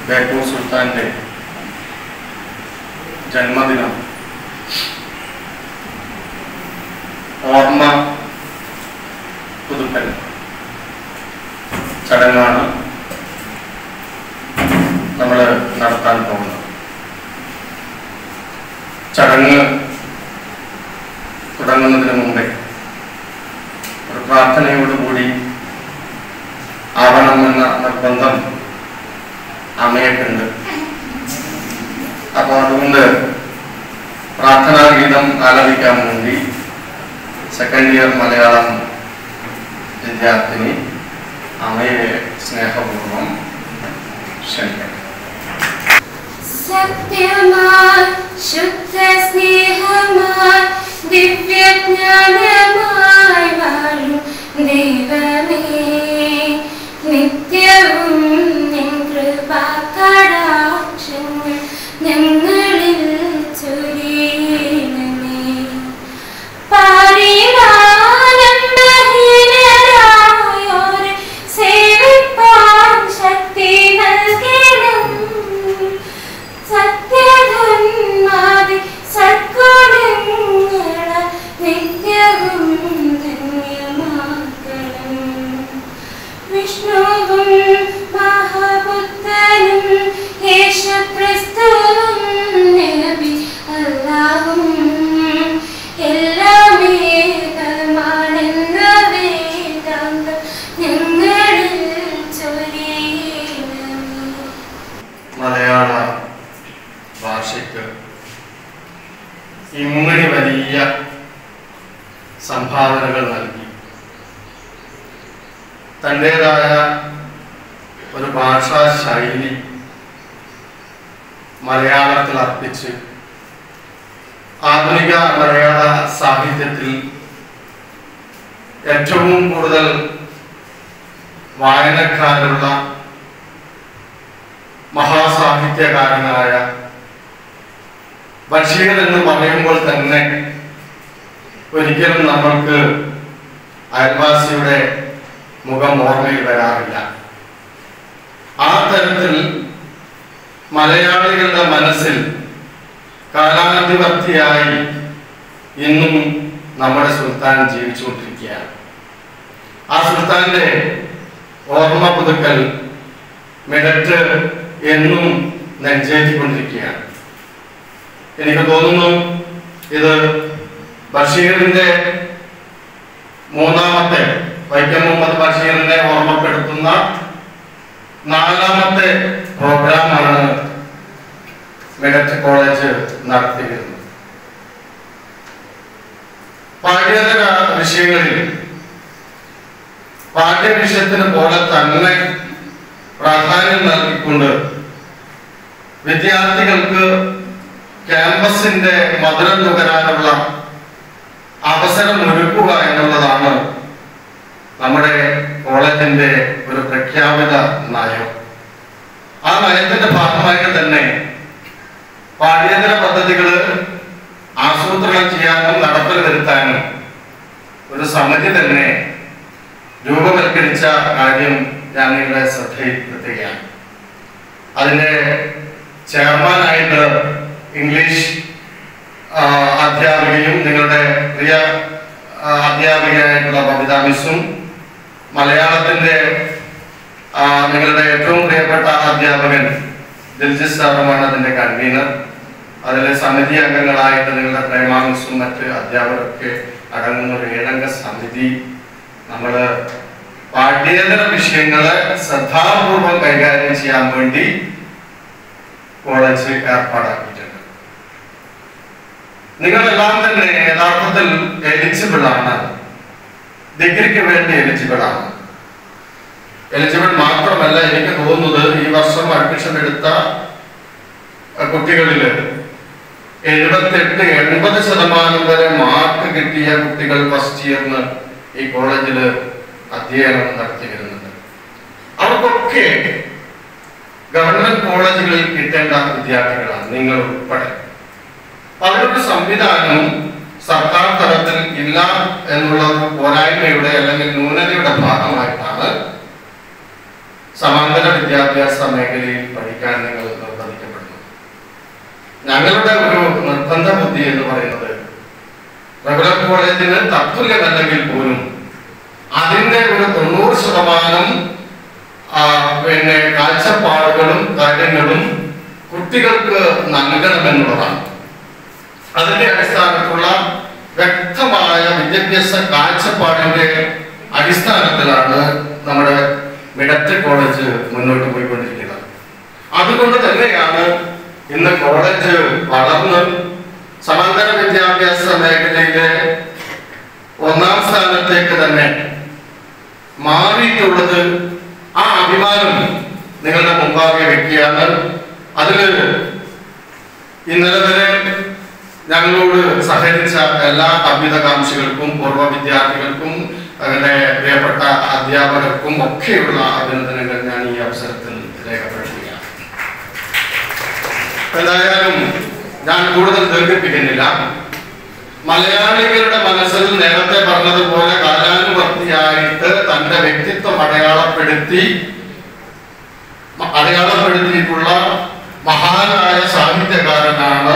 ബേപ്പൂർ സുൽത്താൻ്റെ ജന്മദിനം ഓർമ്മ പുതുക്കൽ ചടങ്ങാണ് നമ്മൾ നടത്താൻ പോകുന്നത് ചടങ്ങ് തുടങ്ങുന്നതിന് മുമ്പേ ഒരു പ്രാർത്ഥനയോടുകൂടി ആവണമെന്ന നിർബന്ധം അമ്മയ്ക്കുണ്ട് അപ്പോൾ അതുകൊണ്ട് പ്രാർത്ഥനാ ഗീതം ആലപിക്കാൻ വേണ്ടി സെക്കൻഡ് ഇയർ മലയാളം വിദ്യാർത്ഥിനി അമ്മയെ സ്നേഹപൂർവ്വം ക്ഷണിക്കാം സത്യമായി ശുദ്ധ സ്നേഹമായി ദിവ്യജ്ഞാനമായി വാഴും ദൈവമേ നിത്യവും നിൻ കൃപാകടാക്ഷങ്ങൾ ഞങ്ങളിൽ ചൊരിയണമേ പാരിടാനന്ദഹീനരായോരെ സേവിപ്പാൻ ശക്തി നൽകണം സത്യധന്മാതി സദ്ഗുണങ്ങള നിത്യവും ധന്യമാക്കണം വിഷ്ണുവും മഹാബുദ്ധനും യേശുക്രിസ്തുവും നബി അല്ലാഹും എല്ലാം ഏകമാണെന്ന വേദാന്തം ഞങ്ങളിൽ ചൊരിയണമേ മലയാള ഭാഷയ്ക്ക് ഇമ്മണി വലിയ സംഭാവനകൾ നൽകി തൻ്റെതായ ഒരു ഭാഷാ ശൈലി മലയാളത്തിൽ അർപ്പിച്ച് ആധുനിക മലയാള സാഹിത്യത്തിൽ ഏറ്റവും കൂടുതൽ വായനക്കാരുള്ള മഹാസാഹിത്യകാരനായ ബഷീർ എന്ന് പറയുമ്പോൾ തന്നെ ഒരിക്കലും നമ്മൾക്ക് അയൽവാസിയുടെ മുഖം ഓർമ്മയിൽ വരാറില്ല ആ തരത്തിൽ മലയാളികളുടെ മനസ്സിൽ കാലാധിപത്യമായി ഇന്നും നമ്മുടെ സുൽത്താൻ ജീവിച്ചുകൊണ്ടിരിക്കുകയാണ് ആ സുൽത്താന്റെ ഓർമ്മ പുതുക്കൽ മിടറ്റ് എന്നും നെഞ്ചേറ്റിക്കൊണ്ടിരിക്കുകയാണ് എനിക്ക് തോന്നുന്നു ഇത് ബഷീറിന്റെ മൂന്നാമത്തെ വൈക്കം മുഹമ്മദ് ബഷീറിനെ ഓർമ്മപ്പെടുത്തുന്ന നാലാമത്തെ പ്രോഗ്രാമാണ് മിടറ്റ് കോളേജ് നടത്തിയിരുന്നത് പാഠ്യേതര വിഷയങ്ങളിൽ പാഠ്യവിഷയത്തിന് പോലെ തന്നെ പ്രാധാന്യം നൽകിക്കൊണ്ട് വിദ്യാർത്ഥികൾക്ക് ക്യാമ്പസിന്റെ മധുരം നുകരാനുള്ള അവസരം ഒരുക്കുക എന്നുള്ളതാണ് നമ്മുടെ കോളേജിന്റെ ഒരു പ്രഖ്യാപിത നയം ആ നയത്തിന്റെ ഭാഗമായിട്ട് തന്നെ പാഠ്യേതര പദ്ധതികൾ ആസൂത്രണം ചെയ്യാനും നടപ്പിൽ വരുത്താനും ഒരു സമിതി തന്നെ രൂപവൽക്കരിച്ച കാര്യം ഞാൻ നിങ്ങളുടെ ശ്രദ്ധയിൽപ്പെടുത്തുകയാണ് അതിന്റെ ചെയർമാനായിട്ട് ഇംഗ്ലീഷ് ആ, അധ്യാപികയും നിങ്ങളുടെ പ്രിയ ആ, അധ്യാപികയായിട്ടുള്ള ബബിത മിസ്സും മലയാളത്തിന്റെ ആ, നിങ്ങളുടെ ഏറ്റവും പ്രിയപ്പെട്ട അധ്യാപകൻ ദിൽജിത് സാറുമാണ് അതിന്റെ കൺവീനർ അതിലെ സമിതി അംഗങ്ങളായിട്ട് നിങ്ങളുടെ പ്രേമാ മിസ്സും മറ്റ് അധ്യാപകരൊക്കെ അടങ്ങുന്ന ഒരു ഏഴംഗ സമിതി നമ്മള് പാഠ്യേതര വിഷയങ്ങളെ ശ്രദ്ധാപൂർവം കൈകാര്യം ചെയ്യാൻ വേണ്ടി കോളേജ് ഏർപ്പാടാക്കിയിട്ടുണ്ട് നിങ്ങളെല്ലാം തന്നെ യഥാർത്ഥത്തിൽ എലിജിബിൾ ആണ് ഡിഗ്രിക്ക് വേണ്ടി എലിജിബിൾ ആണ് എലിജിബിൾ മാത്രമല്ല എനിക്ക് തോന്നുന്നത് ഈ വർഷം അഡ്മിഷൻ എടുത്ത അഹ് കുട്ടികളില് എഴുപത്തെട്ട് എൺപത് ശതമാനം വരെ മാർക്ക് കിട്ടിയ കുട്ടികൾ ഫസ്റ്റ് ഇയറിന് ഈ കോളേജിൽ അധ്യയനം നടത്തി വരുന്നുണ്ട് അവർക്കൊക്കെ ഗവൺമെന്റ് കോളേജുകളിൽ കിട്ടേണ്ട വിദ്യാർത്ഥികളാണ് നിങ്ങൾ ഉൾപ്പെടെ അവരുടെ സംവിധാനം സർക്കാർ തലത്തിൽ ഇല്ല എന്നുള്ള ഒരു പോരായ്മയുടെ അല്ലെങ്കിൽ ന്യൂനതയുടെ ഭാഗമായിട്ടാണ് സമാന്തര വിദ്യാഭ്യാസ മേഖലയിൽ പഠിക്കാൻ ഞങ്ങളുടെ ഒരു നിർബന്ധ ബുദ്ധി എന്ന് പറയുന്നത് റെഗുലർ കോളേജിന് തത്തുല്യമല്ലെങ്കിൽ പോലും അതിന്റെ ഒരു തൊണ്ണൂറ് ശതമാനം ആ, പിന്നെ കാഴ്ചപ്പാടുകളും കാര്യങ്ങളും കുട്ടികൾക്ക് നൽകണമെന്നുള്ളതാണ് അതിന്റെ അടിസ്ഥാനത്തിലുള്ള വ്യക്തമായ വിദ്യാഭ്യാസ കാഴ്ചപ്പാടിന്റെ അടിസ്ഥാനത്തിലാണ് നമ്മുടെ മിഡറ്റ് കോളേജ് മുന്നോട്ട് പോയിക്കൊണ്ടിരിക്കുന്നത് അതുകൊണ്ട് തന്നെയാണ് ഇന്ന് കോളേജ് വളർന്ന് സമാന്തര വിദ്യാഭ്യാസ മേഖലയിലെ ഒന്നാം സ്ഥാനത്തേക്ക് തന്നെ മാറിയിട്ടുള്ളത് ആ അഭിമാനം നിങ്ങളുടെ മുമ്പാകെ വെക്കുകയാണ് അതില് ഇന്നലെ വരെ ഞങ്ങളോട് സഹകരിച്ച എല്ലാ അഭ്യുതകാംക്ഷികൾക്കും പൂർവ്വ വിദ്യാർത്ഥികൾക്കും അങ്ങനെ പ്രിയപ്പെട്ട അധ്യാപകർക്കും ഒക്കെയുള്ള അഭിനന്ദനങ്ങൾ ഞാൻ ഈ അവസരത്തിൽ രേഖപ്പെടുത്തുകയാണ് എന്തായാലും ഞാൻ കൂടുതൽ ദീർഘിപ്പിക്കുന്നില്ല മലയാളികളുടെ മനസ്സിൽ നേരത്തെ പറഞ്ഞതുപോലെ കാലാനുവർത്തിയായിട്ട് തന്റെ വ്യക്തിത്വം അടയാളപ്പെടുത്തി മ- അടയാളപ്പെടുത്തിയിട്ടുള്ള മഹാനായ സാഹിത്യകാരനാണ്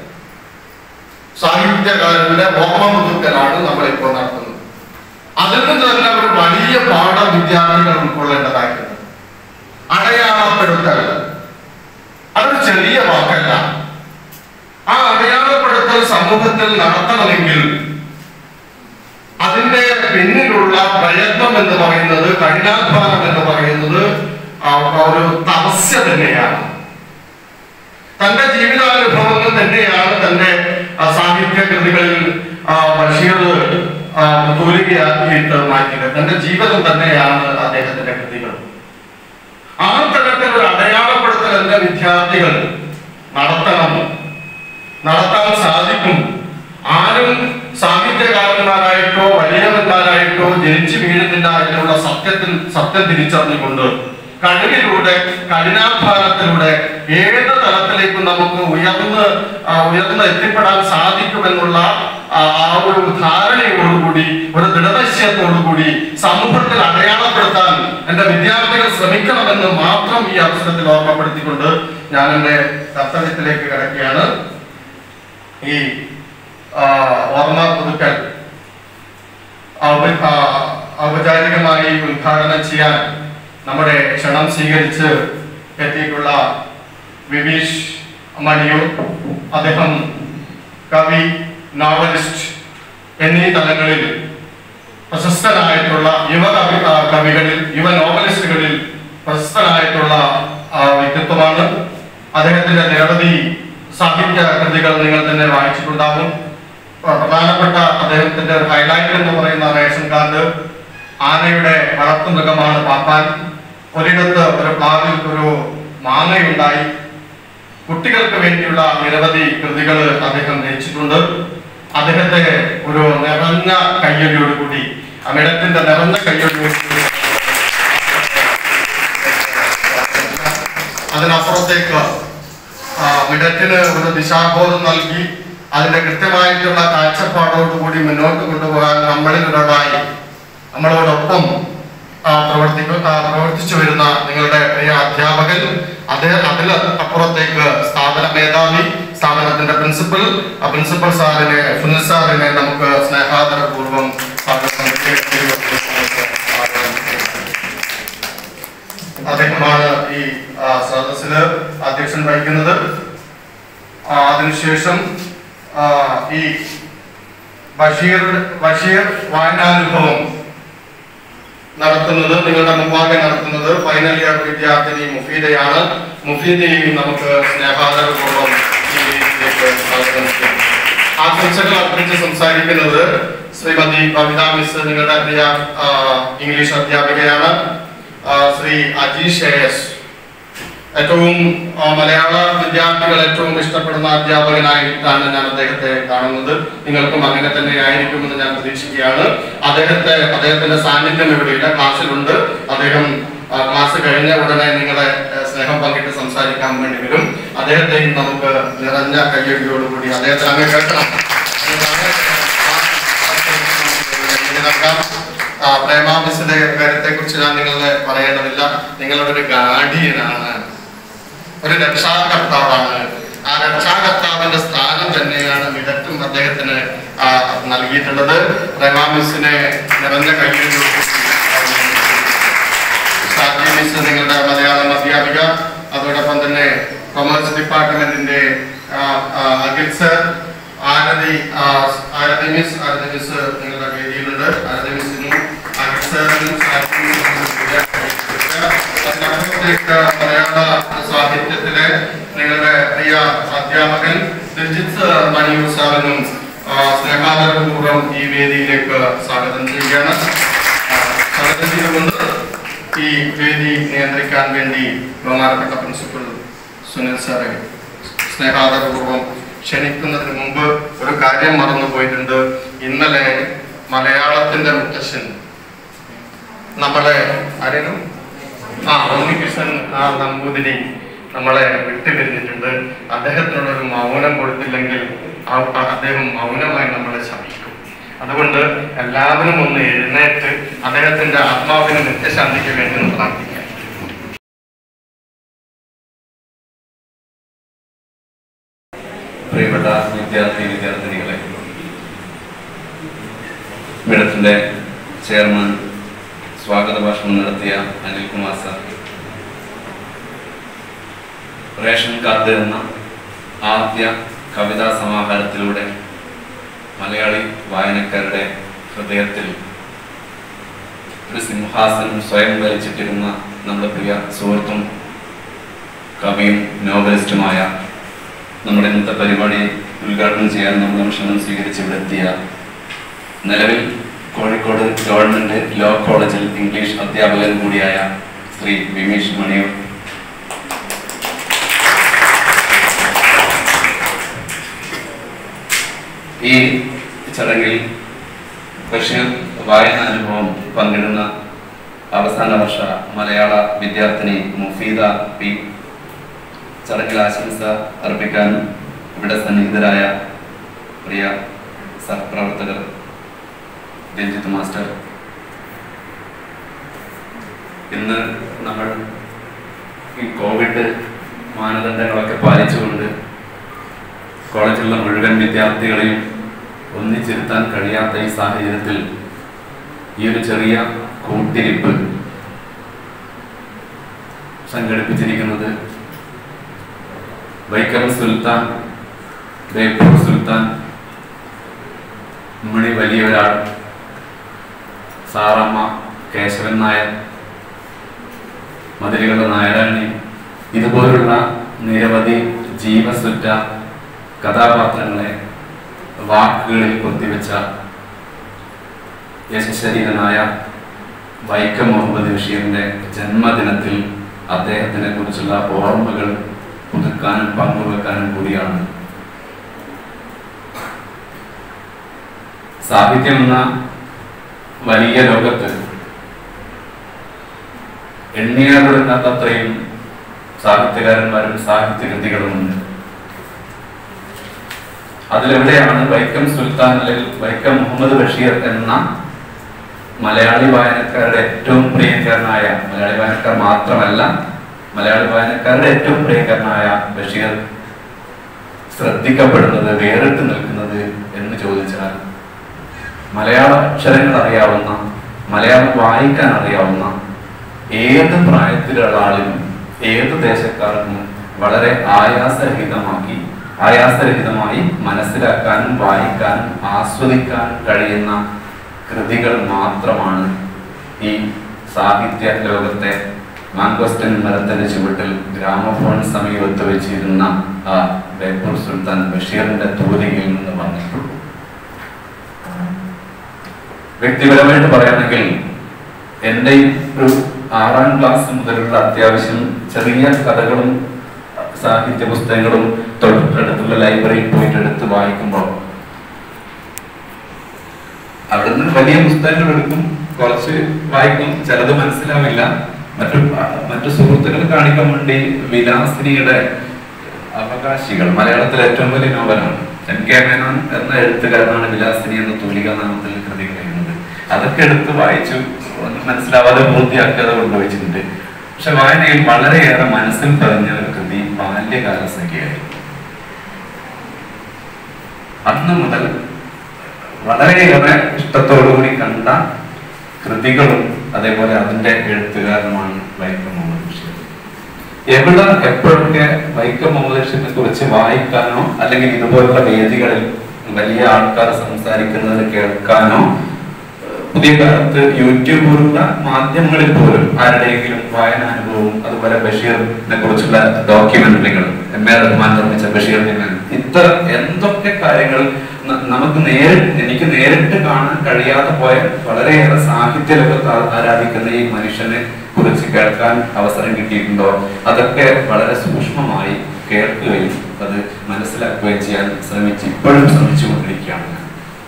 സാഹിത്യകാരന്റെ ഓർമ്മപുതുക്കലാണ് നമ്മളിപ്പോൾ നടത്തുന്നത് അതിൽ നിന്ന് തന്നെ ഒരു വലിയ പാഠം വിദ്യാർത്ഥികൾ ഉൾക്കൊള്ളേണ്ടതായിട്ടുണ്ട് അടയാളപ്പെടുത്തൽ അതൊരു ചെറിയ വാക്കല്ല ആ അടയാളപ്പെടുത്തൽ സമൂഹത്തിൽ നടത്തണമെങ്കിൽ അതിന്റെ പിന്നിലുള്ള പ്രയത്നം എന്ന് പറയുന്നത് കഠിനാധ്വാനം എന്ന് പറയുന്നത് ആ ഒരു തപസ്യ തന്നെയാണ് തന്റെ ജീവിതാനുഭവങ്ങൾ തന്നെയാണ് തന്റെ ആ, സാഹിത്യ കൃതികളിൽ ആ, ബഷീർ ആ, തൂലികയാക്കിയിട്ട് മാറ്റിയത് തന്റെ ജീവിതം തന്നെയാണ് അദ്ദേഹത്തിന്റെ കൃതികൾ ആ തരത്തിൽ ഒരു അടയാളപ്പെടുത്തൽ എന്റെ വിദ്യാർത്ഥികൾ നടത്തണം നടത്താൻ സാധിക്കും ആരും സാഹിത്യകാരന്മാരായിട്ടോ വലിയവന്മാരായിട്ടോ ജനിച്ചു വീഴുന്നില്ല എന്നുള്ള സത്യത്തിൽ സത്യം തിരിച്ചറിഞ്ഞുകൊണ്ട് കഴിവിലൂടെ കഠിനാധ്വാനത്തിലൂടെ ഏത് തലത്തിലേക്കും നമുക്ക് ഉയർന്ന് ആ, ഉയർന്ന് എത്തിപ്പെടാൻ സാധിക്കുമെന്നുള്ള ആ ആ ഒരു ധാരണയോടുകൂടി ഒരു ദൃഢനിശ്ചയത്തോടുകൂടി സമൂഹത്തിൽ അടയാളപ്പെടുത്താൻ എന്റെ വിദ്യാർത്ഥികൾ ശ്രമിക്കണമെന്ന് മാത്രം ഈ അവസരത്തിൽ ഓർമ്മപ്പെടുത്തിക്കൊണ്ട് ഞാൻ എന്റെ കർത്തവ്യത്തിലേക്ക് കിടക്കുകയാണ് ഈ ആ, ഓർമ്മ പുതുക്കൽ ഔപ- ആ, ഔപചാരികമായി ഉദ്ഘാടനം ചെയ്യാൻ നമ്മുടെ ക്ഷണം സ്വീകരിച്ച് എത്തിയിട്ടുള്ള വിവീഷ് മണിയൂർ അദ്ദേഹം കവി നോവലിസ്റ്റ് എന്നീ തലങ്ങളിൽ പ്രശസ്തനായിട്ടുള്ള യുവ കവി ആ, കവികളിൽ യുവ നോവലിസ്റ്റുകളിൽ പ്രശസ്തനായിട്ടുള്ള ആ, വ്യക്തിത്വമാണ് അദ്ദേഹത്തിന്റെ നിരവധി സാഹിത്യ കൃതികൾ നിങ്ങൾ തന്നെ വായിച്ചിട്ടുണ്ടാകും ആ, പ്രധാനപ്പെട്ട അദ്ദേഹത്തിന്റെ ഒരു ഹൈലൈറ്റ് എന്ന് പറയുന്ന റേഷൻ കാർഡ് ആനയുടെ വളർത്തു മൃഗമാണ് പാപ്പാൻ ഒരിടത്ത് ഒരു പ്ലാവിൽ ഒരു മാങ്ങയുണ്ടായി കുട്ടികൾക്ക് വേണ്ടിയുള്ള നിരവധി കൃതികൾ അദ്ദേഹം രചിച്ചിട്ടുണ്ട് അദ്ദേഹത്തെ ഒരു നിറഞ്ഞ കയ്യടിയോടുകൂടി അമിടത്തിന്റെ നിറഞ്ഞ കയ്യടിയോടുകൂടി അതിനപ്പുറത്തേക്ക് ആ, മിഡറ്റിന് ഒരു ദിശാബോധം നൽകി അതിന്റെ കൃത്യമായിട്ടുള്ള കാഴ്ചപ്പാടോടുകൂടി മുന്നോട്ട് കൊണ്ടുപോകാൻ നമ്മളിൽ ഒരാളായി നമ്മളോടൊപ്പം ആ, പ്രവർത്തിക്ക ആ, പ്രവർത്തിച്ചു വരുന്ന നിങ്ങളുടെ പ്രിയ അധ്യാപകൻ അതേ അതിൽ അപ്പുറത്തേക്ക് സ്ഥാപന മേധാവി സ്ഥാപനത്തിന്റെ പ്രിൻസിപ്പൽ ആ പ്രിൻസിപ്പൽ സാറിനെ സുനിൽ സാറിനെ നമുക്ക് സ്നേഹാദരപൂർവ്വം സ്വാഗതം അദ്ദേഹമാണ് ഈ ആ, സദസ്സില് അധ്യക്ഷൻ വഹിക്കുന്നത് ആ, അതിനുശേഷം ആ, ഈ ബഷീർ ബഷീർ വായനാനുഭവം നടത്തുന്നത് നിങ്ങളുടെ മുമ്പാകെ നടത്തുന്നത് ഫൈനൽ ഇയർ വിദ്യാർത്ഥിനി മുഫീദയാണ് മുഫീദയെയും നമുക്ക് സ്നേഹാദരപൂർവ്വം ഈ വേദിയിലേക്ക് സ്വാഗതം ചെയ്യാം ആശംസകൾ അർപ്പിച്ച് സംസാരിക്കുന്നത് ശ്രീമതി കവിത മിസ് നിങ്ങളുടെ പ്രിയ ആ, ഇംഗ്ലീഷ് അധ്യാപികയാണ് ആ, ശ്രീ അജീഷ് എ എസ് ഏറ്റവും ആ, മലയാള വിദ്യാർത്ഥികൾ ഏറ്റവും ഇഷ്ടപ്പെടുന്ന അധ്യാപകനായിട്ടാണ് ഞാൻ അദ്ദേഹത്തെ കാണുന്നത് നിങ്ങൾക്കും അങ്ങനെ തന്നെ ആയിരിക്കുമെന്ന് ഞാൻ പ്രതീക്ഷിക്കുകയാണ് അദ്ദേഹത്തെ അദ്ദേഹത്തിന്റെ സാന്നിധ്യം ഇവിടെയില്ല ക്ലാസ്സിലുണ്ട് അദ്ദേഹം ആ, ക്ലാസ് കഴിഞ്ഞ ഉടനെ നിങ്ങളെ ആ, സ്നേഹം പങ്കിട്ട് സംസാരിക്കാൻ വേണ്ടി വരും അദ്ദേഹത്തെയും നമുക്ക് നിറഞ്ഞ കയ്യടിയോടുകൂടി അദ്ദേഹത്തെ അങ്ങ് കേൾക്കണം നൽകാം ആ, പ്രേമ മിസ്സിന്റെ കാര്യത്തെ കുറിച്ച് ഞാൻ നിങ്ങളെ പറയേണ്ടതില്ല നിങ്ങളുടെ ഒരു ഗാർഡിയനാണ് ഒരു രക്ഷാകർത്താവാണ് ആ രക്ഷാകർത്താവിന്റെ സ്ഥാനം തന്നെയാണ് മിടറ്റും അദ്ദേഹത്തിന് ആ, നൽകിയിട്ടുള്ളത് റമാമിസിനെ നിറഞ്ഞ കയ്യിലൂടെ ഷാജി മിസ് നിങ്ങളുടെ മലയാളം അധ്യാപിക അതോടൊപ്പം തന്നെ കൊമേഴ്സ് ഡിപ്പാർട്ട്മെന്റിന്റെ ആ, ആ, അഖിൽ സർ ആരതി ആ, ആരതി മിസ് ആരതി മിസ് നിങ്ങളുടെ വേദിയിലുണ്ട് ആരതി മിസ്സിനും അഖിൽ സാറിനും ഷാജി മിസ്സിനും അതിനപ്പുറത്തേക്ക് മലയാള സാഹിത്യത്തിലെ നിങ്ങളുടെ പ്രിയ അധ്യാപകൻ രജിത് മണിയൂർ സാറിനും ആ, സ്നേഹാദരപൂർവ്വം ഈ വേദിയിലേക്ക് സ്വാഗതം ചെയ്യുകയാണ് ആ, സ്വാഗതം ചെയ്തുകൊണ്ട് ഈ വേദി നിയന്ത്രിക്കാൻ വേണ്ടി ബഹുമാനപ്പെട്ട പ്രിൻസിപ്പൽ സുനിൽ സാറെ സ്നേഹാദരപൂർവ്വം ക്ഷണിക്കുന്നതിന് മുമ്പ് ഒരു കാര്യം മറന്നു പോയിട്ടുണ്ട് ഇന്നലെ മലയാളത്തിന്റെ മുത്തശ്ശൻ നമ്മളെ ആരേനും ആ ഉണ്ണികൃഷ്ണൻ ആ നമ്പൂതിരി നമ്മളെ വിട്ടുപിരിഞ്ഞിട്ടുണ്ട് അദ്ദേഹത്തിനുള്ള ഒരു മൗനം കൊടുത്തില്ലെങ്കിൽ ആ- ആ അദ്ദേഹം മൗനമായി നമ്മളെ ശമിക്കും അതുകൊണ്ട് എല്ലാവരും ഒന്ന് എഴുന്നേറ്റ് അദ്ദേഹത്തിന്റെ ആത്മാവിന് നിത്യശാന്തിക്ക് വേണ്ടി ഒന്ന് പ്രാർത്ഥിക്കാം പ്രിയപ്പെട്ട വിദ്യാർത്ഥി വിദ്യാർത്ഥിനികളെ മിടത്തിന്റെ ചെയർമാൻ സ്വാഗത ഭാഷണം നടത്തിയ അനിൽകുമാർ സാർ റേഷൻ കാർഡ് എന്ന ആദ്യ കവിതാ സമാഹാരത്തിലൂടെ മലയാളി വായനക്കാരുടെ ഹൃദയത്തിൽ ഒരു സിംഹാസനം സ്വയം വലിച്ചിട്ടിരുന്ന നമ്മുടെ പ്രിയ സുഹൃത്തും കവിയും നോവലിസ്റ്റുമായ നമ്മുടെ ഇന്നത്തെ പരിപാടി ഉദ്ഘാടനം ചെയ്യാൻ നമ്മൾ ക്ഷണം സ്വീകരിച്ച് ഇവിടെ എത്തിയ നിലവിൽ കോഴിക്കോട് ഗവൺമെന്റ് ലോ കോളേജിൽ ഇംഗ്ലീഷ് അധ്യാപകൻ കൂടിയായ ശ്രീ വിമീഷ് മണിയൂർ ഈ ചടങ്ങിൽ ബഷീർ വായന അനുഭവം പങ്കിടുന്ന അവസാന വർഷ മലയാള വിദ്യാർത്ഥിനി മുഫീദ പി ചടങ്ങിൽ ആശംസ അർപ്പിക്കാനും ഇവിടെ സന്നിഹിതരായ പ്രിയ സഹപ്രവർത്തകർ രഞ്ജിത്ത് മാസ്റ്റർ ഇന്ന് നമ്മൾ ഈ കോവിഡ് മാനദണ്ഡങ്ങളൊക്കെ പാലിച്ചുകൊണ്ട് കോളേജിലുള്ള മുഴുവൻ വിദ്യാർത്ഥികളെയും ഒന്നിച്ചിരുത്താൻ കഴിയാത്ത ഈ സാഹചര്യത്തിൽ ഈ ഒരു ചെറിയ കൂട്ടിരിപ്പ് സംഘടിപ്പിച്ചിരിക്കുന്നത് വൈക്കം സുൽത്താൻ ബേപ്പൂർ സുൽത്താൻ ഉമ്മണി വലിയൊരാൾ സാറമ്മ കേശവൻ നായർ മതിലുകളുടെ നായരാണി ഇതുപോലുള്ള നിരവധി ജീവസുറ്റ കഥാപാത്രങ്ങളെ വാക്കുകളിൽ കൊത്തിവെച്ച യശശരീരനായ വൈക്കം മുഹമ്മദ് ബഷീറിന്റെ ജന്മദിനത്തിൽ അദ്ദേഹത്തിനെ കുറിച്ചുള്ള ഓർമ്മകൾ പുതുക്കാനും പങ്കുവെക്കാനും കൂടിയാണ് സാഹിത്യം എന്ന വലിയ ലോകത്ത് എണ്ണിയാലൊടുങ്ങാത്തത്രയും സാഹിത്യകാരന്മാരും സാഹിത്യകൃതികളുമുണ്ട് അതിലെവിടെയാണ് വൈക്കം സുൽത്താൻ അല്ലെങ്കിൽ വൈക്കം മുഹമ്മദ് ബഷീർ എന്ന മലയാളി വായനക്കാരുടെ ഏറ്റവും പ്രിയങ്കരനായ മലയാളി വായനക്കാർ മാത്രമല്ല മലയാളി വായനക്കാരുടെ ഏറ്റവും പ്രിയങ്കരനായ ബഷീർ ശ്രദ്ധിക്കപ്പെടുന്നത് വേറിട്ട് നിൽക്കുന്നത് എന്ന് ചോദിച്ചാൽ മലയാള അക്ഷരങ്ങൾ അറിയാവുന്ന മലയാളം വായിക്കാൻ അറിയാവുന്ന ഏത് പ്രായത്തിലുള്ള ആളിനും ഏത് ദേശക്കാർക്കും വളരെ ആയാസരഹിതമാക്കി ആയാസരഹിതമായി മനസ്സിലാക്കാനും വായിക്കാനും ആസ്വദിക്കാനും കഴിയുന്ന കൃതികൾ മാത്രമാണ് ഈ സാഹിത്യ ലോകത്തെ മാങ്കോസ്റ്റൻ മരത്തിന്റെ ചുവട്ടിൽ ഗ്രാമഫോൺ സമീപത്ത് വെച്ചിരുന്ന ആ ബേപ്പൂർ സുൽത്താൻ ബഷീറിന്റെ തൂലികയിൽ നിന്ന് വന്നിട്ടുള്ളൂ വ്യക്തിപരമായിട്ട് പറയുകയാണെങ്കിൽ എൻ്റെ ഈ ഒരു ആറാം ക്ലാസ് മുതലുള്ള അത്യാവശ്യം ചെറിയ കഥകളും സാഹിത്യ പുസ്തകങ്ങളും തൊട്ടടുത്തുള്ള ലൈബ്രറിയിൽ പോയിട്ട് എടുത്ത് വായിക്കുമ്പോൾ അവിടുന്ന് വലിയ പുസ്തകങ്ങൾ എടുക്കും കുറച്ച് വായിക്കും ചിലത് മനസ്സിലാവില്ല മറ്റു മറ്റു സുഹൃത്തുക്കൾ കാണിക്കാൻ വേണ്ടി വിലാസിനിയുടെ അവകാശികൾ മലയാളത്തിലെ ഏറ്റവും വലിയ നോവലാണ് എം കെ മേനോൻ എന്ന എഴുത്തുകാരനാണ് വിലാസിനി എന്ന തൂലിക നാമത്തിൽ കൃതികൾ എഴുതുന്നത് അതൊക്കെ എടുത്ത് വായിച്ചു ഒന്നും മനസ്സിലാവാതെ പൂർത്തിയാക്കാതെ കൊണ്ടുവച്ചിട്ടുണ്ട് പക്ഷെ വായനയിൽ വളരെയേറെ മനസ്സിൽ പതിഞ്ഞ ഒരു കൃതി ബാല്യകാല സഖിയായിരുന്നു അന്ന് മുതൽ വളരെയേറെ ഇഷ്ടത്തോടുകൂടി കണ്ട കൃതികളും അതേപോലെ അതിന്റെ എഴുത്തുകാരനുമാണ് വൈക്കം മുഹമ്മദ് ബഷീർ എവിടെ എപ്പോഴൊക്കെ വൈക്കം മുഹമ്മദ് ബഷീറിനെ കുറിച്ച് വായിക്കാനോ അല്ലെങ്കിൽ ഇതുപോലുള്ള വേദികളിൽ വലിയ ആൾക്കാർ സംസാരിക്കുന്നത് കേൾക്കാനോ പുതിയ കാലത്ത് യൂട്യൂബ് പോലുള്ള മാധ്യമങ്ങളിൽ പോലും ആരുടെയെങ്കിലും വായനാനുഭവവും അതുപോലെ ബഷീറിനെ കുറിച്ചുള്ള ഡോക്യുമെന്ററികൾ എം എ റഹ്മാൻ നിർമ്മിച്ച ബഷീർ ദിനൻ ഇത്തരം എന്തൊക്കെ കാര്യങ്ങൾ ന- നമുക്ക് നേരിട്ട് എനിക്ക് നേരിട്ട് കാണാൻ കഴിയാതെ പോയ വളരെയേറെ സാഹിത്യ ലോകത്ത് ആ- ആരാധിക്കുന്ന ഈ മനുഷ്യനെ കുറിച്ച് കേൾക്കാൻ അവസരം കിട്ടിയിട്ടുണ്ടോ അതൊക്കെ വളരെ സൂക്ഷ്മമായി കേൾക്കുകയും അത് മനസ്സിലാക്കുകയും ചെയ്യാൻ ശ്രമിച്ച് ഇപ്പോഴും ശ്രമിച്ചുകൊണ്ടിരിക്കുകയാണ് ഞാൻ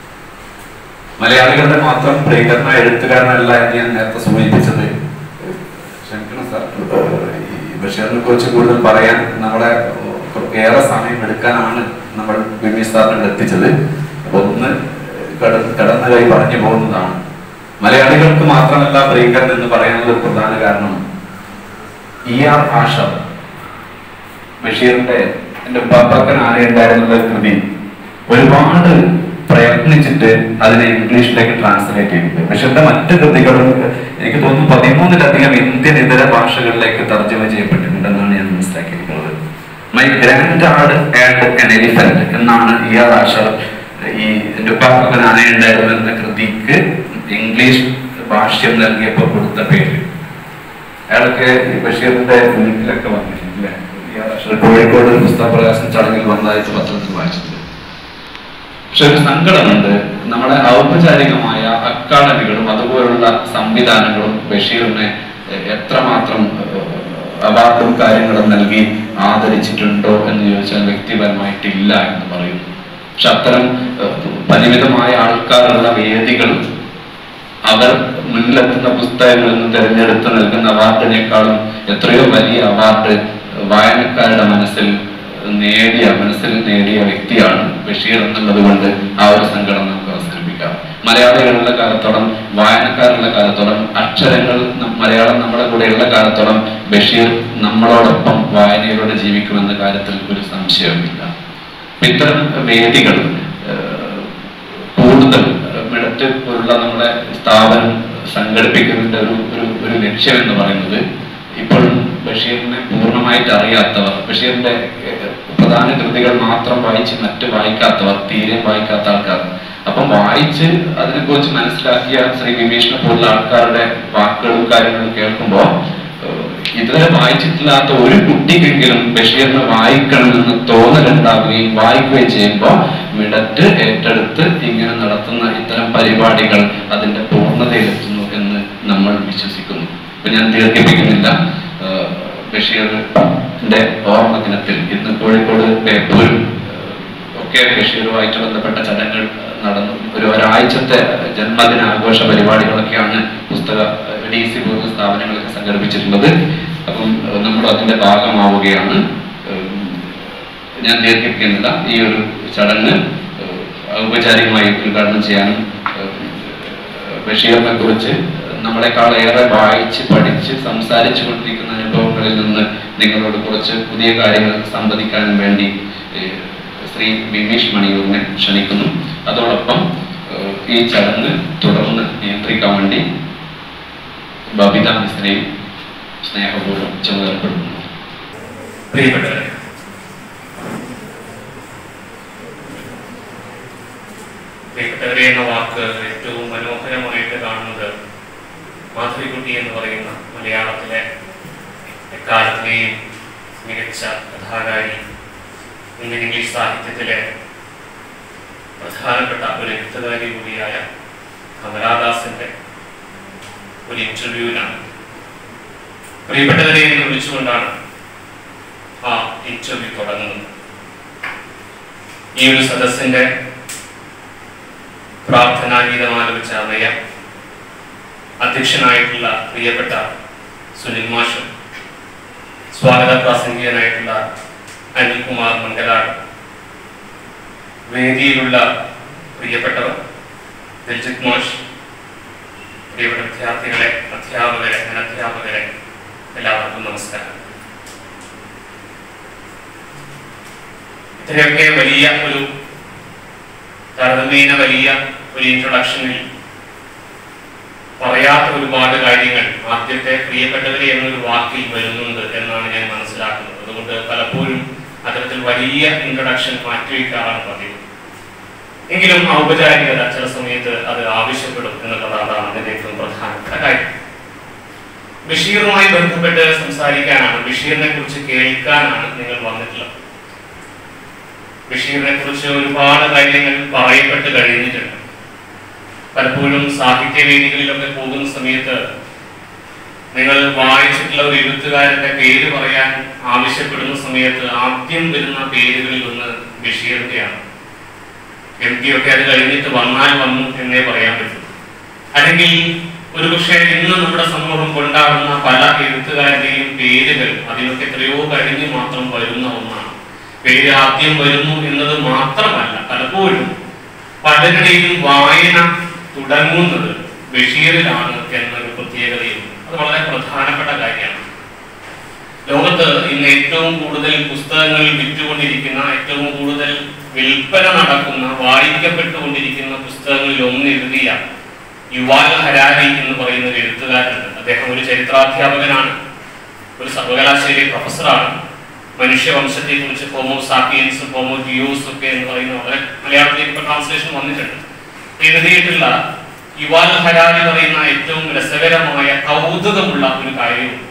മലയാളികളുടെ മാത്രം പ്രിയകരണ എഴുത്തുകാരനല്ല എന്ന് ഞാൻ നേരത്തെ സൂചിപ്പിച്ചത് ക്ഷമിക്കണം സാർ ഈ ബഷീറിനെ കുറിച്ച് കൂടുതൽ പറയാൻ നമ്മളെ ഏറെ സമയം എടുക്കാനാണ് നമ്മൾ ബിമി സാറിനോട് എത്തിച്ചത് അപ്പൊ ഒന്ന് കട- കടന്നു കൈ പറഞ്ഞു പോകുന്നതാണ് മലയാളികൾക്ക് മാത്രമല്ല പ്രിയകരൻ എന്ന് പറയാനുള്ള ഒരു പ്രധാന കാരണം ഇ ആർ ആഷ ബഷീറിന്റെ എന്റെ ഉപ്പാപ്പക്കൻ ആരെയുണ്ടായിരുന്നുള്ള കൃതി ഒരുപാട് പ്രയത്നിച്ചിട്ട് അതിനെ ഇംഗ്ലീഷിലേക്ക് ട്രാൻസ്ലേറ്റ് ചെയ്തിട്ട് ബഷീറിന്റെ മറ്റു കൃതികളും എനിക്ക് തോന്നുന്നു പതിമൂന്നിലധികം ഇന്ത്യൻ ഇതര ഭാഷകളിലേക്ക് തർജ്ജമ ചെയ്യപ്പെട്ടിട്ടുണ്ടെന്നാണ് ഞാൻ മനസ്സിലാക്കിയിട്ടുള്ളത് my grandad and an elephant എന്നാണ് ഇ ആർ ആഷർ ഈ എന്റെ ഉപ്പാപ്പക്കൻ ആനയുണ്ടായിരുന്നു എന്ന കൃതിക്ക് ഇംഗ്ലീഷ് ഭാഷ്യം നൽകിയപ്പോൾ കൊടുത്ത പേര് അയാളൊക്കെ ഈ ബഷീറിന്റെ വീട്ടിലൊക്കെ വന്നിട്ടില്ലേ ഈ ആഷർ കോഴിക്കോട് ഒരു പുസ്തക പ്രകാശന ചടങ്ങിൽ വന്നതായിട്ട് പത്രത്തിൽ വായിച്ചിട്ടുണ്ട് പക്ഷെ ഒരു സങ്കടമുണ്ട് നമ്മുടെ ഔപചാരികമായ അക്കാദമികളും അതുപോലുള്ള സംവിധാനങ്ങളും ബഷീറിനെ എ- എത്രമാത്രം ഏഹ്, അവാർഡും കാര്യങ്ങളും നൽകി ആദരിച്ചിട്ടുണ്ടോ എന്ന് ചോദിച്ചാൽ വ്യക്തിപരമായിട്ടില്ല എന്ന് പറയുന്നു പക്ഷെ അത്തരം ഏഹ്, പരിമിതമായ ആൾക്കാരുള്ള വേദികൾ അവർ മുന്നിലെത്തുന്ന പുസ്തകങ്ങളിൽ നിന്ന് തിരഞ്ഞെടുത്ത് നൽകുന്ന അവാർഡിനേക്കാളും എത്രയോ വലിയ അവാർഡ് വായനക്കാരുടെ മനസ്സിൽ നേടിയ മനസ്സിൽ നേടിയ വ്യക്തിയാണ് ബഷീർ എന്നുള്ളത് കൊണ്ട് ആ ഒരു സങ്കടം നമുക്ക് അവസാനിപ്പിക്കാം മലയാളികളുടെ കാലത്തോളം വായനക്കാരുള്ള കാലത്തോളം അക്ഷരങ്ങൾ ന- മലയാളം നമ്മുടെ കൂടെയുള്ള കാലത്തോളം ബഷീർ നമ്മളോടൊപ്പം വായനയിലൂടെ ജീവിക്കുമെന്ന കാര്യത്തിൽ ഒരു സംശയവുമില്ല അപ്പൊ ഇത്തരം വേദികൾ ഏഹ്, കൂടുതൽ മിടറ്റ് പോലുള്ള നമ്മുടെ സ്ഥാപനം സംഘടിപ്പിക്കുന്നതിന്റെ ഒരു ഒരു ഒരു ലക്ഷ്യം എന്ന് പറയുന്നത് ഇപ്പോഴും ബഷീറിനെ പൂർണ്ണമായിട്ട് അറിയാത്തവർ ബഷീറിന്റെ ഏഹ്, പ്രധാന കൃതികൾ മാത്രം വായിച്ച് മറ്റ് വായിക്കാത്തവർ തീരെ വായിക്കാത്ത ആൾക്കാർ അപ്പം വായിച്ച് അതിനെക്കുറിച്ച് മനസ്സിലാക്കിയ ശ്രീ വിഭീഷണ പോലുള്ള ആൾക്കാരുടെ വാക്കുകളും കാര്യങ്ങളും കേൾക്കുമ്പോൾ ഏഹ്, ഇതുവരെ വായിച്ചിട്ടില്ലാത്ത ഒരു കുട്ടിക്കെങ്കിലും ബഷീറിനെ വായിക്കണമെന്ന് തോന്നലുണ്ടാവുകയും വായിക്കുകയും ചെയ്യുമ്പോൾ മിടറ്റ് ഏറ്റെടുത്ത് ഇങ്ങനെ നടത്തുന്ന ഇത്തരം പരിപാടികൾ അതിന്റെ പൂർണ്ണതയിലെത്തുന്നു എന്ന് നമ്മൾ വിശ്വസിക്കുന്നു ഇപ്പൊ ഞാൻ ദീർഘിപ്പിക്കുന്നില്ല ഏഹ്, ബഷീറിന്റെ ഓർമ്മ ദിനത്തിൽ ഇന്ന് കോഴിക്കോട് ബേപ്പൂരും ഏഹ്, ഒക്കെ ബഷീറുമായിട്ട് ബന്ധപ്പെട്ട ചടങ്ങുകൾ നടന്നു ഒരു ഒരാഴ്ചത്തെ ജന്മദിനാഘോഷ പരിപാടികളൊക്കെയാണ് പുസ്തക ഡി സി പോലുള്ള സ്ഥാപനങ്ങളൊക്കെ സംഘടിപ്പിച്ചിട്ടുള്ളത് അപ്പം ഏഹ്, നമ്മൾ അതിന്റെ ഭാഗമാവുകയാണ് ഏഹ്, ഞാൻ ദീർഘിപ്പിക്കുന്നില്ല ഈ ഒരു ചടങ്ങ് ഏഹ്, ഔപചാരികമായി ഉദ്ഘാടനം ചെയ്യാനും ഏഹ്, ബഷീറിനെ കുറിച്ച് നമ്മളെക്കാൾ ഏറെ വായിച്ച് പഠിച്ച് സംസാരിച്ചു കൊണ്ടിരിക്കുന്ന അനുഭവങ്ങളിൽ നിന്ന് നിങ്ങളോട് കുറച്ച് പുതിയ കാര്യങ്ങൾ സംവദിക്കാനും വേണ്ടി ഏഹ്, ശ്രീ വിമീഷ് മണിയൂറിനെ ക്ഷണിക്കുന്നു അതോടൊപ്പം ഏഹ്, ഈ ചടങ്ങ് തുടർന്ന് നിയന്ത്രിക്കാൻ വേണ്ടി ബബിത മിശ്രയും സ്നേഹപൂർവ്വം ചുമതലപ്പെടുന്നു പ്രിയപ്പെട്ടവരെ പ്രിയപ്പെട്ടവരെ എന്ന വാക്ക് ഏറ്റവും മനോഹരമായിട്ട് കാണുന്നത് മാധവിക്കുട്ടി എന്ന് പറയുന്ന മലയാളത്തിലെ എക്കാലത്തെയും മികച്ച കഥാകാരി ഇന്ത്യൻ ഇംഗ്ലീഷ് സാഹിത്യത്തിലെ പ്രധാനപ്പെട്ട ഒരു എഴുത്തുകാരി കൂടിയായ കമലാദാസിന്റെ ഒരു ഇന്റർവ്യൂവിലാണ് പ്രിയപ്പെട്ടവരെ എന്ന് വിളിച്ചുകൊണ്ടാണ് ആ ഇന്റർവ്യൂ തുടങ്ങുന്നത് ഈ ഒരു സദസ്സിന്റെ പ്രാർത്ഥനാഗീതം ആലപിച്ച അമ്മയ അധ്യക്ഷനായിട്ടുള്ള പ്രിയപ്പെട്ട സുനിൽ മാഷ് സ്വാഗത പ്രാസംഗികനായിട്ടുള്ള അനിൽകുമാർ മംഗലാട് വേദിയിലുള്ള പ്രിയപ്പെട്ടവർ ദിൽജിത് മാഷ് പ്രിയപ്പെട്ട വിദ്യാർത്ഥികളെ അധ്യാപകരെ അനധ്യാപകരെ എല്ലാവർക്കും നമസ്കാരം ഇത്രയൊക്കെ വലിയ ഒരു താരതമ്യേന വലിയ ഒരു ഇൻട്രൊഡക്ഷനിൽ പറയാത്ത ഒരുപാട് കാര്യങ്ങൾ ആദ്യത്തെ പ്രിയപ്പെട്ടവരെ എന്നൊരു വാക്കിൽ വരുന്നുണ്ട് എന്നാണ് ഞാൻ മനസ്സിലാക്കുന്നത് അതുകൊണ്ട് പലപ്പോഴും അത്തരത്തിൽ വലിയ ഇൻട്രൊഡക്ഷൻ മാറ്റിവെക്കാറാണ് പതിവ് എങ്കിലും ഔപചാരികത ചില സമയത്ത് അത് ആവശ്യപ്പെടും എന്നുള്ളതാണ് അതിന്റെ ഏറ്റവും പ്രധാനപ്പെട്ട കാര്യം ബഷീറുമായി ബന്ധപ്പെട്ട് സംസാരിക്കാനാണ് ബഷീറിനെ കുറിച്ച് കേൾക്കാനാണ് നിങ്ങൾ വന്നിട്ടുള്ളത് ബഷീറിനെ കുറിച്ച് ഒരുപാട് കാര്യങ്ങൾ പറയപ്പെട്ട് കഴിഞ്ഞിട്ടുണ്ട് പലപ്പോഴും സാഹിത്യവേദികളിലൊക്കെ പോകുന്ന സമയത്ത് നിങ്ങൾ വായിച്ചിട്ടുള്ള ഒരു എഴുത്തുകാരന്റെ പേര് പറയാൻ ആവശ്യപ്പെടുന്ന സമയത്ത് ആദ്യം വരുന്ന പേരുകളിൽ ഒന്ന് ബഷീറിന്റെയാണ് എം പി ഒക്കെ അത് കഴിഞ്ഞിട്ട് വന്നാൽ വന്നു എന്നേ പറയാൻ പറ്റൂ അല്ലെങ്കിൽ ഒരുപക്ഷെ ഇന്ന് നമ്മുടെ സമൂഹം കൊണ്ടാടുന്ന പല എഴുത്തുകാരുടെയും പേരുകൾ അതിനൊക്കെ എത്രയോ കഴിഞ്ഞ് മാത്രം വരുന്ന ഒന്നാണ് പേര് ആദ്യം വരുന്നു എന്നത് മാത്രമല്ല പലപ്പോഴും പലരുടെയും വായന തുടങ്ങുന്നത് ബഷീറിലാണ് എന്നൊരു പ്രത്യേകതയുണ്ട് അത് വളരെ പ്രധാനപ്പെട്ട കാര്യമാണ് ലോകത്ത് ഇന്ന് ഏറ്റവും കൂടുതൽ പുസ്തകങ്ങൾ വിറ്റുകൊണ്ടിരിക്കുന്ന ഏറ്റവും കൂടുതൽ വിൽപ്പന നടക്കുന്ന വായിക്കപ്പെട്ടുകൊണ്ടിരിക്കുന്ന പുസ്തകങ്ങളിൽ ഒന്ന് എഴുതിയ യുവാൽ ഹരാരി എന്ന് പറയുന്ന ഒരു എഴുത്തുകാരനുണ്ട് അദ്ദേഹം ഒരു ചരിത്രാധ്യാപകനാണ് ഒരു സർവകലാശാലയിലെ പ്രൊഫസറാണ് മനുഷ്യവംശത്തെ കുറിച്ച് ഹോമോ സാപ്പിയൻസും ഹോമോ ഡിയോസും ഒക്കെ എന്ന് പറയുന്ന വളരെ മലയാളത്തിലേക്ക് ഇപ്പൊ ട്രാൻസ്ലേഷൻ വന്നിട്ടുണ്ട് എഴുതിയിട്ടുള്ള യുവാൽ ഹരാരി പറയുന്ന ഏറ്റവും രസകരമായ കൗതുകമുള്ള ഒരു കാര്യമുണ്ട്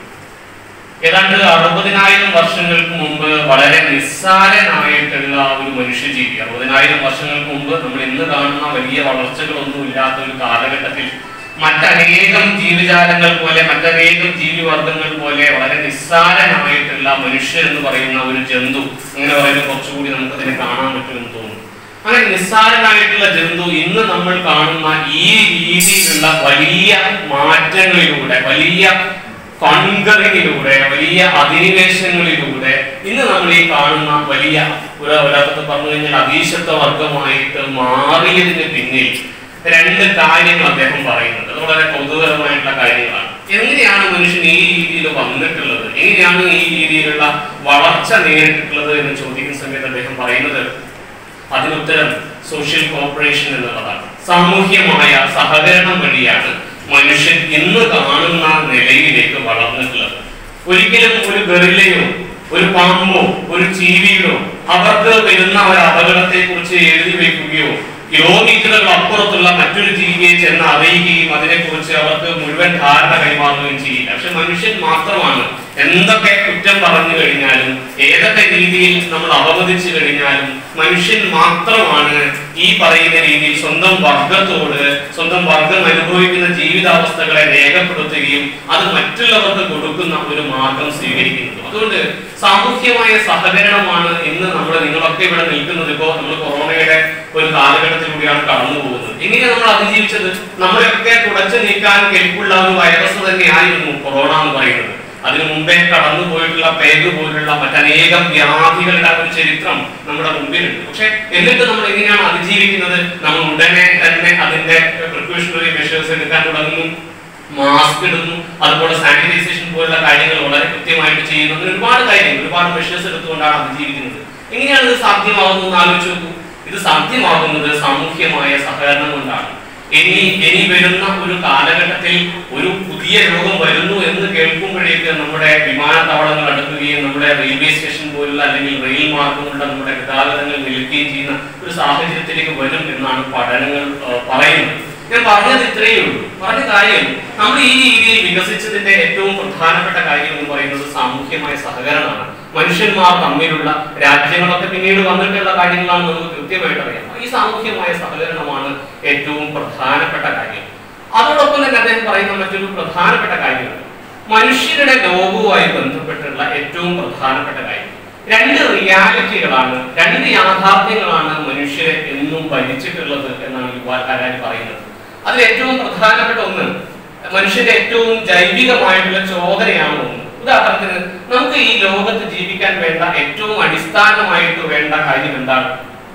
ഏതാണ്ട് അറുപതിനായിരം വർഷങ്ങൾക്ക് മുമ്പ് വളരെ നിസ്സാരനായിട്ടുള്ള ഒരു മനുഷ്യജീവി അറുപതിനായിരം വർഷങ്ങൾക്ക് മുമ്പ് നമ്മൾ ഇന്ന് കാണുന്ന വലിയ വളർച്ചകളൊന്നും ഇല്ലാത്ത ഒരു കാലഘട്ടത്തിൽ മറ്റനേകം ജീവജാലങ്ങൾ പോലെ മറ്റനേകം ജീവിവർഗങ്ങൾ പോലെ വളരെ നിസ്സാരനായിട്ടുള്ള മനുഷ്യൻ എന്ന് പറയുന്ന ഒരു ജന്തു അങ്ങനെ പറയുന്നത് കുറച്ചുകൂടി നമുക്ക് അതിനെ കാണാൻ പറ്റുമെന്ന് തോന്നുന്നു അങ്ങനെ നിസ്സാരനായിട്ടുള്ള ജന്തു ഇന്ന് നമ്മൾ കാണുന്ന ഈ രീതിയിലുള്ള വലിയ മാറ്റങ്ങളിലൂടെ വലിയ കോൺകറിങ്ങിലൂടെ വലിയ അധിനിവേശങ്ങളിലൂടെ ഇന്ന് നമ്മൾ ഈ കാണുന്ന വലിയ ഒരു ഒരർത്ഥത്തിൽ പറഞ്ഞു കഴിഞ്ഞാൽ അതീശത്വ വർഗമായിട്ട് മാറിയതിന് പിന്നിൽ രണ്ട് കാര്യങ്ങൾ അദ്ദേഹം പറയുന്നുണ്ട് അത് വളരെ കൗതുകരമായിട്ടുള്ള കാര്യങ്ങളാണ് എങ്ങനെയാണ് മനുഷ്യൻ ഈ രീതിയിൽ വന്നിട്ടുള്ളത് എങ്ങനെയാണ് ഈ രീതിയിലുള്ള വളർച്ച നേരിട്ടിട്ടുള്ളത് എന്ന് ചോദിക്കുന്ന സമയത്ത് അദ്ദേഹം പറയുന്നത് അതിനുത്തരം സോഷ്യൽ കോർപ്പറേഷൻ എന്നുള്ളതാണ് സാമൂഹ്യമായ സഹകരണം വഴിയാണ് മനുഷ്യൻ ഇന്ന് കാണുന്ന നിലയിലേക്ക് വളർന്നിട്ടുള്ളത് ഒരിക്കലും ഒരു ഗറിലയോ ഒരു പാമ്പോ ഒരു ചീവിയിലോ അവർക്ക് വരുന്ന ഒരു അപകടത്തെ കുറിച്ച് എഴുതി വെക്കുകയോ കിലോമീറ്ററുകൾ അപ്പുറത്തുള്ള മറ്റൊരു ജീവിയെ ചെന്ന് അറിയുകയും അതിനെക്കുറിച്ച് അവർക്ക് മുഴുവൻ ധാരണ കൈമാറുകയും ചെയ്യില്ല പക്ഷെ മനുഷ്യൻ മാത്രമാണ് എന്തൊക്കെ കുറ്റം പറഞ്ഞു കഴിഞ്ഞാലും ഏതൊക്കെ രീതിയിൽ നമ്മൾ അവമതിച്ചു കഴിഞ്ഞാലും മനുഷ്യൻ മാത്രമാണ് ഈ പറയുന്ന രീതിയിൽ സ്വന്തം വർഗത്തോട് സ്വന്തം വർഗം അനുഭവിക്കുന്ന ജീവിതാവസ്ഥകളെ രേഖപ്പെടുത്തുകയും അത് മറ്റുള്ളവർക്ക് കൊടുക്കുന്ന ഒരു മാർഗം സ്വീകരിക്കുന്നത് അതുകൊണ്ട് സാമൂഹ്യമായ സഹകരണമാണ് ഇന്ന് നമ്മൾ നിങ്ങളൊക്കെ ഇവിടെ നിൽക്കുന്നത് ഇപ്പോ നമ്മൾ കൊറോണയുടെ ഒരു കാലഘട്ടത്തിലൂടെയാണ് കടന്നു പോകുന്നത് എങ്ങനെയാണ് നമ്മൾ അതിജീവിച്ചത് നമ്മളെയൊക്കെ തുടച്ചു നീക്കാൻ കെൽപ്പുള്ള ഒരു വൈറസ് തന്നെയായിരുന്നു കൊറോണ എന്ന് പറയുന്നത് അതിനു മുമ്പേ കടന്നു പോയിട്ടുള്ള പേഗ് പോലുള്ള മറ്റനേകം വ്യാധികളുടെ ഒരു ചരിത്രം നമ്മുടെ മുമ്പിലുണ്ട് പക്ഷെ എന്നിട്ട് നമ്മൾ എങ്ങനെയാണ് അതിജീവിക്കുന്നത് നമ്മൾ ഉടനെ തന്നെ അതിന്റെ പ്രിക്കോഷണറി മെഷേഴ്സ് എടുക്കാൻ തുടങ്ങുന്നു മാസ്ക് ഇടുന്നു അതുപോലെ സാനിറ്റൈസേഷൻ പോലുള്ള കാര്യങ്ങൾ വളരെ കൃത്യമായിട്ട് ചെയ്യുന്നു അങ്ങനെ ഒരുപാട് കാര്യങ്ങൾ ഒരുപാട് മെഷേഴ്സ് എടുത്തുകൊണ്ടാണ് അതിജീവിക്കുന്നത് എങ്ങനെയാണ് ഇത് സാധ്യമാകുന്നത് എന്ന് ആലോചിച്ച് നോക്കൂ ഇത് സാധ്യമാകുന്നത് സാമൂഹ്യമായ സഹകരണം കൊണ്ടാണ് ഇനി ഇനി വരുന്ന ഒരു കാലഘട്ടത്തിൽ ഒരു പുതിയ രോഗം വരുന്നു എന്ന് കേൾക്കുമ്പോഴേക്ക് നമ്മുടെ വിമാനത്താവളങ്ങൾ അടുക്കുകയും നമ്മുടെ റെയിൽവേ സ്റ്റേഷൻ പോലുള്ള അല്ലെങ്കിൽ റെയിൽ മാർഗമുള്ള നമ്മുടെ ഗതാഗതങ്ങൾ നിൽക്കുകയും ചെയ്യുന്ന ഒരു സാഹചര്യത്തിലേക്ക് വരും എന്നാണ് പഠനങ്ങൾ ആ, പറയുന്നത് ഞാൻ പറഞ്ഞത് ഇത്രയേ ഉള്ളൂ പറഞ്ഞ കാര്യം നമ്മൾ ഈ രീതിയിൽ വികസിച്ചതിന്റെ ഏറ്റവും പ്രധാനപ്പെട്ട കാര്യം എന്ന് പറയുന്നത് സാമൂഹ്യമായ സഹകരണമാണ് മനുഷ്യന്മാർ തമ്മിലുള്ള രാജ്യങ്ങളൊക്കെ പിന്നീട് വന്നിട്ടുള്ള കാര്യങ്ങളാണ് നമുക്ക് കൃത്യമായിട്ട് അറിയാം ഈ സാമൂഹ്യമായ സഹകരണമാണ് ഏറ്റവും പ്രധാനപ്പെട്ട കാര്യം അതോടൊപ്പം തന്നെ അദ്ദേഹം പറയുന്ന മറ്റൊരു പ്രധാനപ്പെട്ട കാര്യമുണ്ട് മനുഷ്യരുടെ ലോകവുമായി ബന്ധപ്പെട്ടുള്ള ഏറ്റവും പ്രധാനപ്പെട്ട കാര്യം രണ്ട് റിയാലിറ്റികളാണ് രണ്ട് യാഥാർത്ഥ്യങ്ങളാണ് മനുഷ്യരെ എന്നും ഭരിച്ചിട്ടുള്ളത് എന്നാണ് യുവാൽ ഹരാരി പറയുന്നത് അതിൽ ഏറ്റവും പ്രധാനപ്പെട്ട ഒന്ന് മനുഷ്യന്റെ ഏറ്റവും ജൈവികമായിട്ടുള്ള ചോദനയാണ് ഒന്ന് ഉദാഹരണത്തിന് നമുക്ക് ഈ ലോകത്ത് ജീവിക്കാൻ വേണ്ട ഏറ്റവും അടിസ്ഥാനമായിട്ട് വേണ്ട കാര്യം എന്താണ്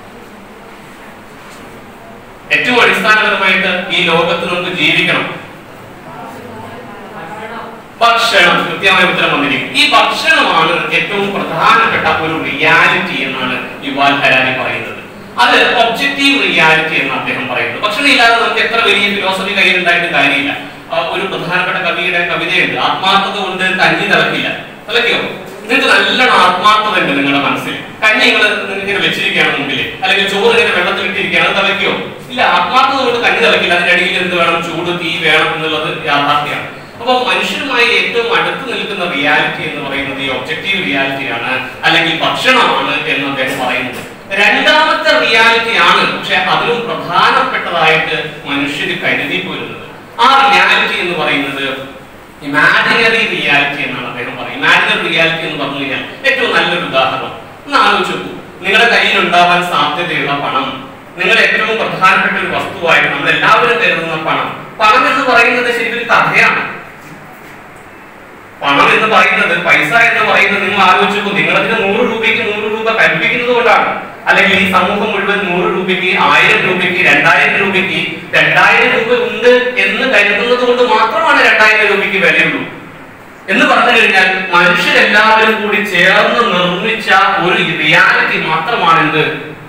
ഏറ്റവും അടിസ്ഥാനപരമായിട്ട് ഈ ലോകത്ത് നമുക്ക് ജീവിക്കണം ഭക്ഷണം കൃത്യമായ ഉത്തരം വന്നിരിക്കും ഈ ഭക്ഷണമാണ് ഏറ്റവും പ്രധാനപ്പെട്ട ഒരു റിയാലിറ്റി എന്നാണ് യുവാൽ ഹരാരി പറയുന്നത് അത് ഒബ്ജക്റ്റീവ് റിയാലിറ്റി എന്ന് അദ്ദേഹം പറയുന്നത് ഭക്ഷണം ഇല്ലാതെ നമുക്ക് എത്ര വലിയ ഫിലോസഫി കയ്യിലുണ്ടായിട്ട് കാര്യമില്ല ആ, ഒരു പ്രധാനപ്പെട്ട കവിയുടെ കവിതയുണ്ട് ആത്മാർത്ഥത കൊണ്ട് കഞ്ഞി തിളക്കില്ല തിളക്കിയോ നിങ്ങൾക്ക് നല്ലോണം ആത്മാർത്ഥത ഉണ്ട് നിങ്ങളുടെ മനസ്സിൽ കഞ്ഞി നിങ്ങൾ ഇങ്ങനെ വെച്ചിരിക്കുകയാണ് മുമ്പിൽ അല്ലെങ്കിൽ ചോറ് ഇങ്ങനെ വെള്ളത്തിൽ ഇട്ടിരിക്കുകയാണ് അത് തിളക്കിയോ ഇല്ല ആത്മാർത്ഥത കൊണ്ട് കഞ്ഞി തിളക്കില്ല അതിന്റെ അടിയിൽ എന്ത് വേണം ചൂട് തീ വേണം എന്നുള്ളത് യാഥാർത്ഥ്യമാണ് അപ്പൊ മനുഷ്യരുമായി ഏറ്റവും അടുത്ത് നിൽക്കുന്ന റിയാലിറ്റി എന്ന് പറയുന്നത് ഈ ഒബ്ജക്റ്റീവ് റിയാലിറ്റിയാണ് അല്ലെങ്കിൽ ഭക്ഷണമാണ് എന്ന് അദ്ദേഹം പറയുന്നത് രണ്ടാമത്തെ റിയാലിറ്റി ആണ് പക്ഷെ അതിലും പ്രധാനപ്പെട്ടതായിട്ട് മനുഷ്യർ കരുതി പോരുന്നത് ആ റിയാലിറ്റി എന്ന് പറയുന്നത് ഇമാജിനറി റിയാലിറ്റി എന്നാണ് അദ്ദേഹം പറയുന്നത് ഇമാജിനറി റിയാലിറ്റി എന്ന് പറഞ്ഞു കഴിഞ്ഞാൽ ഏറ്റവും നല്ലൊരു ഉദാഹരണം ഒന്ന് ആലോചിച്ച് നോക്കൂ നിങ്ങളുടെ കയ്യിൽ ഉണ്ടാവാൻ സാധ്യതയുള്ള പണം നിങ്ങൾ ഏറ്റവും പ്രധാനപ്പെട്ട ഒരു വസ്തുവായിട്ട് നമ്മൾ എല്ലാവരും കരുതുന്ന പണം പണം എന്ന് പറയുന്നത് ശരിക്കും ഒരു കഥയാണ് പണം എന്ന് പറയുന്നത് പൈസ എന്ന് പറയുന്നത് നിങ്ങൾ ആലോചിച്ച് നോക്കൂ നിങ്ങളതിന് നൂറ് രൂപയ്ക്ക് നൂറ് രൂപ കൽപ്പിക്കുന്നത് കൊണ്ടാണ് അല്ലെങ്കിൽ ഈ സമൂഹം മുഴുവൻ നൂറ് രൂപയ്ക്ക് ആയിരം രൂപയ്ക്ക് രണ്ടായിരം രൂപയ്ക്ക് രണ്ടായിരം രൂപ ഉണ്ട് എന്ന് കരുതുന്നത് കൊണ്ട് മാത്രമാണ് രണ്ടായിരം രൂപയ്ക്ക് വിലയുള്ളൂ എന്ന് പറഞ്ഞു കഴിഞ്ഞാൽ മനുഷ്യരെല്ലാവരും കൂടി ചേർന്ന് നിർമ്മിച്ച ഒരു റിയാലിറ്റി മാത്രമാണ് എന്ത്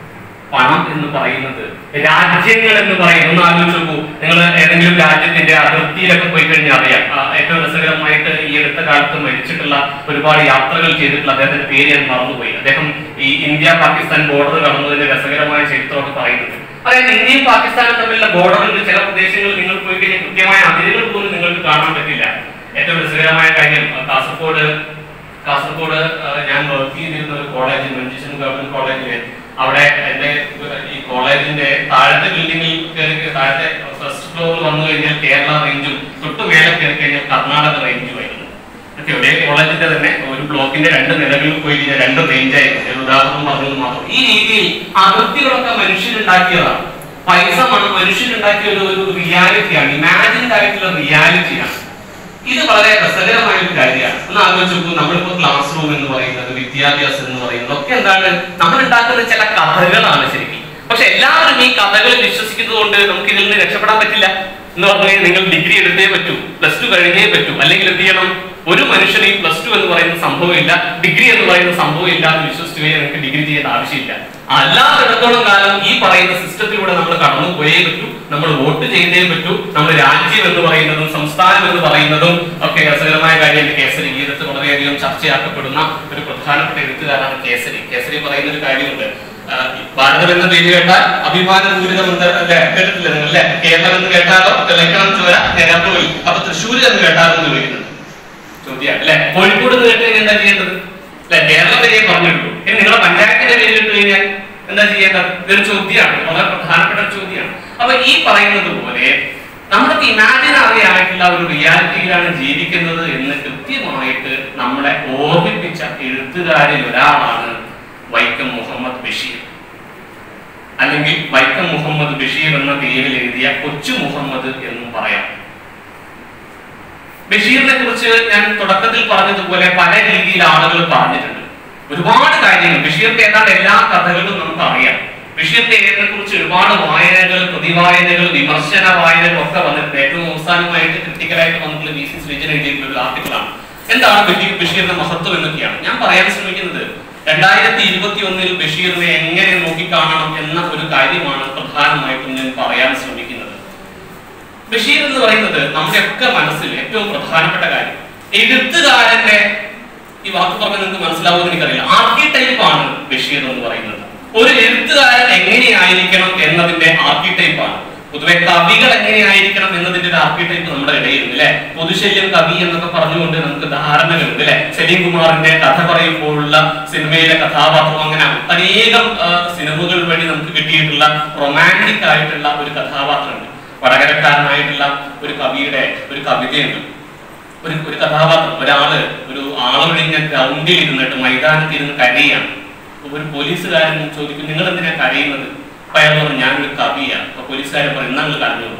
പണം എന്ന് പറയുന്നത് രാജ്യങ്ങൾ എന്ന് പറയുന്നത് ഒന്ന് ആലോചിച്ച് നോക്കൂ നിങ്ങൾ ഏതെങ്കിലും രാജ്യത്തിന്റെ അതിർത്തിയിലൊക്കെ പോയി കഴിഞ്ഞാൽ അറിയാം ആ, ഏറ്റവും രസകരമായിട്ട് ഈ അടുത്ത കാലത്ത് മരിച്ചിട്ടുള്ള ഒരുപാട് യാത്രകൾ ചെയ്തിട്ടുള്ള അദ്ദേഹത്തിന്റെ പേര് ഞാൻ മറന്നുപോയി അദ്ദേഹം ഈ ഇന്ത്യ പാകിസ്ഥാൻ ബോർഡർ കടന്നതിന്റെ രസകരമായ ചരിത്രമൊക്കെ പറയുന്നത് അതായത് ഇന്ത്യയും പാകിസ്ഥാനും തമ്മിലുള്ള ബോർഡറിൽ ചില പ്രദേശങ്ങളിൽ നിങ്ങൾ പോയി കഴിഞ്ഞാൽ കൃത്യമായ അതിരുകൾ പോലും നിങ്ങൾക്ക് കാണാൻ പറ്റില്ല ഏറ്റവും രസകരമായ കാര്യം ആ, കാസർഗോഡ് കാസർഗോഡ് ആ, ഞാൻ വർക്ക് ചെയ്തിരുന്ന ഒരു കോളേജ് മഞ്ചേശ്വരം ഗവൺമെന്റ് കോളേജില് അവിടെ എന്റെ ഈ കോളേജിന്റെ താഴത്തെ ബിൽഡിങ്ങിൽ കയറി താഴത്തെ ഫസ്റ്റ് ഫ്ലോറിൽ വന്നു കഴിഞ്ഞാൽ കേരള റേഞ്ചും തൊട്ട് മേലെ കയറി കഴിഞ്ഞാൽ കർണാടക റേഞ്ചും ആയിരുന്നു ഒക്കെ ഒരേ കോളേജിന്റെ തന്നെ ഒരു ബ്ലോക്കിന്റെ രണ്ട് നിലകളിൽ പോയി കഴിഞ്ഞാൽ രണ്ട് റേഞ്ച് ആയിരുന്നു ഞാൻ ഉദാഹരണം പറഞ്ഞത് മാത്രം ഈ രീതിയിൽ അതിർത്തികളൊക്കെ മനുഷ്യരുണ്ടാക്കിയതാണ് പൈസ മ- മനുഷ്യരുണ്ടാക്കിയ ഒരു ഒരു റിയാലിറ്റിയാണ് ഇമാജിൻഡ് ആയിട്ടുള്ള റിയാലിറ്റിയാണ് ഇത് വളരെ രസകരമായ ഒരു കാര്യമാണ് ഒന്ന് ആലോചിച്ച് നോക്കൂ നമ്മളിപ്പോ ക്ലാസ് റൂം എന്ന് പറയുന്നത് വിദ്യാഭ്യാസം എന്ന് പറയുന്നത് ഒക്കെ എന്താണ് നമ്മൾ ഉണ്ടാക്കുന്ന ചില കഥകളാണ് ശരിക്കും പക്ഷെ എല്ലാവരും ഈ കഥകളിൽ വിശ്വസിക്കുന്നത് കൊണ്ട് നമുക്ക് ഇതിൽ നിന്ന് രക്ഷപ്പെടാൻ പറ്റില്ല എന്ന് പറഞ്ഞു കഴിഞ്ഞാൽ നിങ്ങൾ ഡിഗ്രി എടുത്തേ പറ്റൂ പ്ലസ് ടു കഴിഞ്ഞേ പറ്റൂ അല്ലെങ്കിൽ എന്ത് ചെയ്യണം ഒരു മനുഷ്യന് ഈ പ്ലസ് ടു എന്ന് പറയുന്ന സംഭവമില്ല ഡിഗ്രി എന്ന് പറയുന്ന സംഭവമില്ല എന്ന് വിശ്വസിച്ചു കഴിഞ്ഞാൽ നിങ്ങൾക്ക് ഡിഗ്രി ചെയ്യേണ്ട ആവശ്യമില്ല അല്ലാത്തിടത്തോളം കാലം ഈ പറയുന്ന സിസ്റ്റത്തിലൂടെ നമ്മൾ കടന്നു പോയേ പറ്റൂ നമ്മൾ വോട്ട് ചെയ്തേ പറ്റൂ നമ്മൾ രാജ്യം എന്ന് പറയുന്നതും സംസ്ഥാനം എന്ന് പറയുന്നതും ഒക്കെ രസകരമായ കാര്യമാണ് കേസരി ഈ ഇടത്ത് വളരെയധികം ചർച്ചയാക്കപ്പെടുന്ന ഒരു പ്രധാനപ്പെട്ട എഴുത്തുകാരാണ് കേസരി കേസരി പറയുന്ന ഒരു കാര്യമുണ്ട് ആ, ഈ ഭാരതം എന്ന പേര് കേട്ടാൽ അഭിമാന പൂരിതമുണ്ട് അല്ലെ കേട്ടിട്ടില്ല നിങ്ങൾ അല്ലെ കേരളം എന്ന് കേട്ടാലോ ലക്ഷണം ചോര നിരപ്പോയി അപ്പൊ തൃശ്ശൂർ എന്ന് കേട്ടാലോ എന്ന് ചോദിക്കുന്നുണ്ട് ചോദ്യമാണ് അല്ലെ കോഴിക്കോട് എന്ന് കേട്ട് കഴിഞ്ഞാൽ എന്താ ചെയ്യേണ്ടത് അല്ലെ കേരളം വരെ പറഞ്ഞിട്ടുള്ളൂ ഇനി നിങ്ങളുടെ പഞ്ചായത്തിന്റെ പേര് കേട്ട് കഴിഞ്ഞാൽ എന്താ ചെയ്യേണ്ടത് ഇതൊരു ചോദ്യമാണ് വളരെ പ്രധാനപ്പെട്ട ഒരു ചോദ്യമാണ് അപ്പൊ ഈ പറയുന്നത് പോലെ നമ്മളൊക്കെ ഇമാജിനറി ആയിട്ടുള്ള ഒരു റിയാലിറ്റിയിലാണ് ജീവിക്കുന്നത് എന്ന് കൃത്യമായിട്ട് നമ്മളെ ഓർമ്മിപ്പിച്ച എഴുത്തുകാരിൽ ഒരാളാണ് വൈക്കം മുഹമ്മദ് ബഷീർ അല്ലെങ്കിൽ വൈക്കം മുഹമ്മദ് ബഷീർ എന്ന പേരിൽ എഴുതിയ കൊച്ചു മുഹമ്മദ് എന്നും പറയാം ബഷീറിനെ കുറിച്ച് ഞാൻ തുടക്കത്തിൽ പറഞ്ഞതുപോലെ പല രീതിയിൽ ആളുകൾ പറഞ്ഞിട്ടുണ്ട് ഒരുപാട് കാര്യങ്ങൾ ബഷീറിന്റെ ഏതാണ്ട് എല്ലാ കഥകളും നമുക്ക് അറിയാം ബഷീറിന്റെ എഴുതിനെ കുറിച്ച് ഒരുപാട് വായനകൾ പ്രതിവായനകൾ വിമർശന വായനകൾ ഒക്കെ വന്നിട്ടുണ്ട് ഏറ്റവും അവസാനമായിട്ട് ക്രിട്ടിക്കലായിട്ട് വന്നിട്ടുള്ള ബി സി ശ്രീജൻ എഴുതിയിട്ടുള്ള ഒരു ആർട്ടിക്കിളാണ് എന്താണ് ബഷീർ ബഷീറിന്റെ മഹത്വം എന്നൊക്കെയാണ് ഞാൻ പറയാൻ ശ്രമിക്കുന്നത് രണ്ടായിരത്തി ഇരുപത്തി ഒന്നിൽ ബഷീറിനെ എങ്ങനെ നോക്കിക്കാണണം എന്ന ഒരു കാര്യമാണ് പ്രധാനമായിട്ടും ഞാൻ പറയാൻ ശ്രമിക്കുന്നത് ബഷീർ എന്ന് പറയുന്നത് നമ്മുടെയൊക്കെ മനസ്സിൽ ഏറ്റവും പ്രധാനപ്പെട്ട കാര്യം എഴുത്തുകാരന്റെ ഈ വാക്ക് പറഞ്ഞാൽ നിങ്ങൾക്ക് മനസ്സിലാവുമെന്ന് എനിക്കറിയില്ല ആർക്കിടൈപ്പ് ആണ് ബഷീർ എന്ന് പറയുന്നത് ഒരു എഴുത്തുകാരൻ എങ്ങനെയായിരിക്കണം എന്നതിന്റെ ആർക്കിടൈപ്പ് ആണ് പൊതുവെ കവികൾ എങ്ങനെയായിരിക്കണം എന്നതിന്റെ ഒരു ആർക്കിടൈപ്പ് നമ്മുടെ ഇടയിലുണ്ട് അല്ലെ പൊതുശല്യം കവി എന്നൊക്കെ പറഞ്ഞുകൊണ്ട് നമുക്ക് ധാരണകളുണ്ട് അല്ലെ സലീം കുമാറിന്റെ കഥ പറയുമ്പോഴുള്ള സിനിമയിലെ കഥാപാത്രം അങ്ങനെ അനേകം ആ, സിനിമകൾ വഴി നമുക്ക് കിട്ടിയിട്ടുള്ള റൊമാൻറ്റിക് ആയിട്ടുള്ള ഒരു കഥാപാത്രമുണ്ട് വടകരക്കാരനായിട്ടുള്ള ഒരു കവിയുടെ ഒരു കവിതയുണ്ട് ഒരു ഒരു കഥാപാത്രം ഒരാള് ഒരു ആളൊഴിഞ്ഞ ഗ്രൗണ്ടിൽ ഇരുന്നിട്ട് മൈതാനത്ത് ഇരുന്ന് കരയാണ് അപ്പൊ ഒരു പോലീസുകാരൻ ചോദിക്കും നിങ്ങൾ എന്തിനാ കരയുന്നത് അപ്പൊ അയാൾ പറഞ്ഞു ഞാനൊരു കവിയാണ് അപ്പൊ പോലീസുകാരൻ പറഞ്ഞു എന്നാ നിങ്ങൾ കരഞ്ഞോളൂ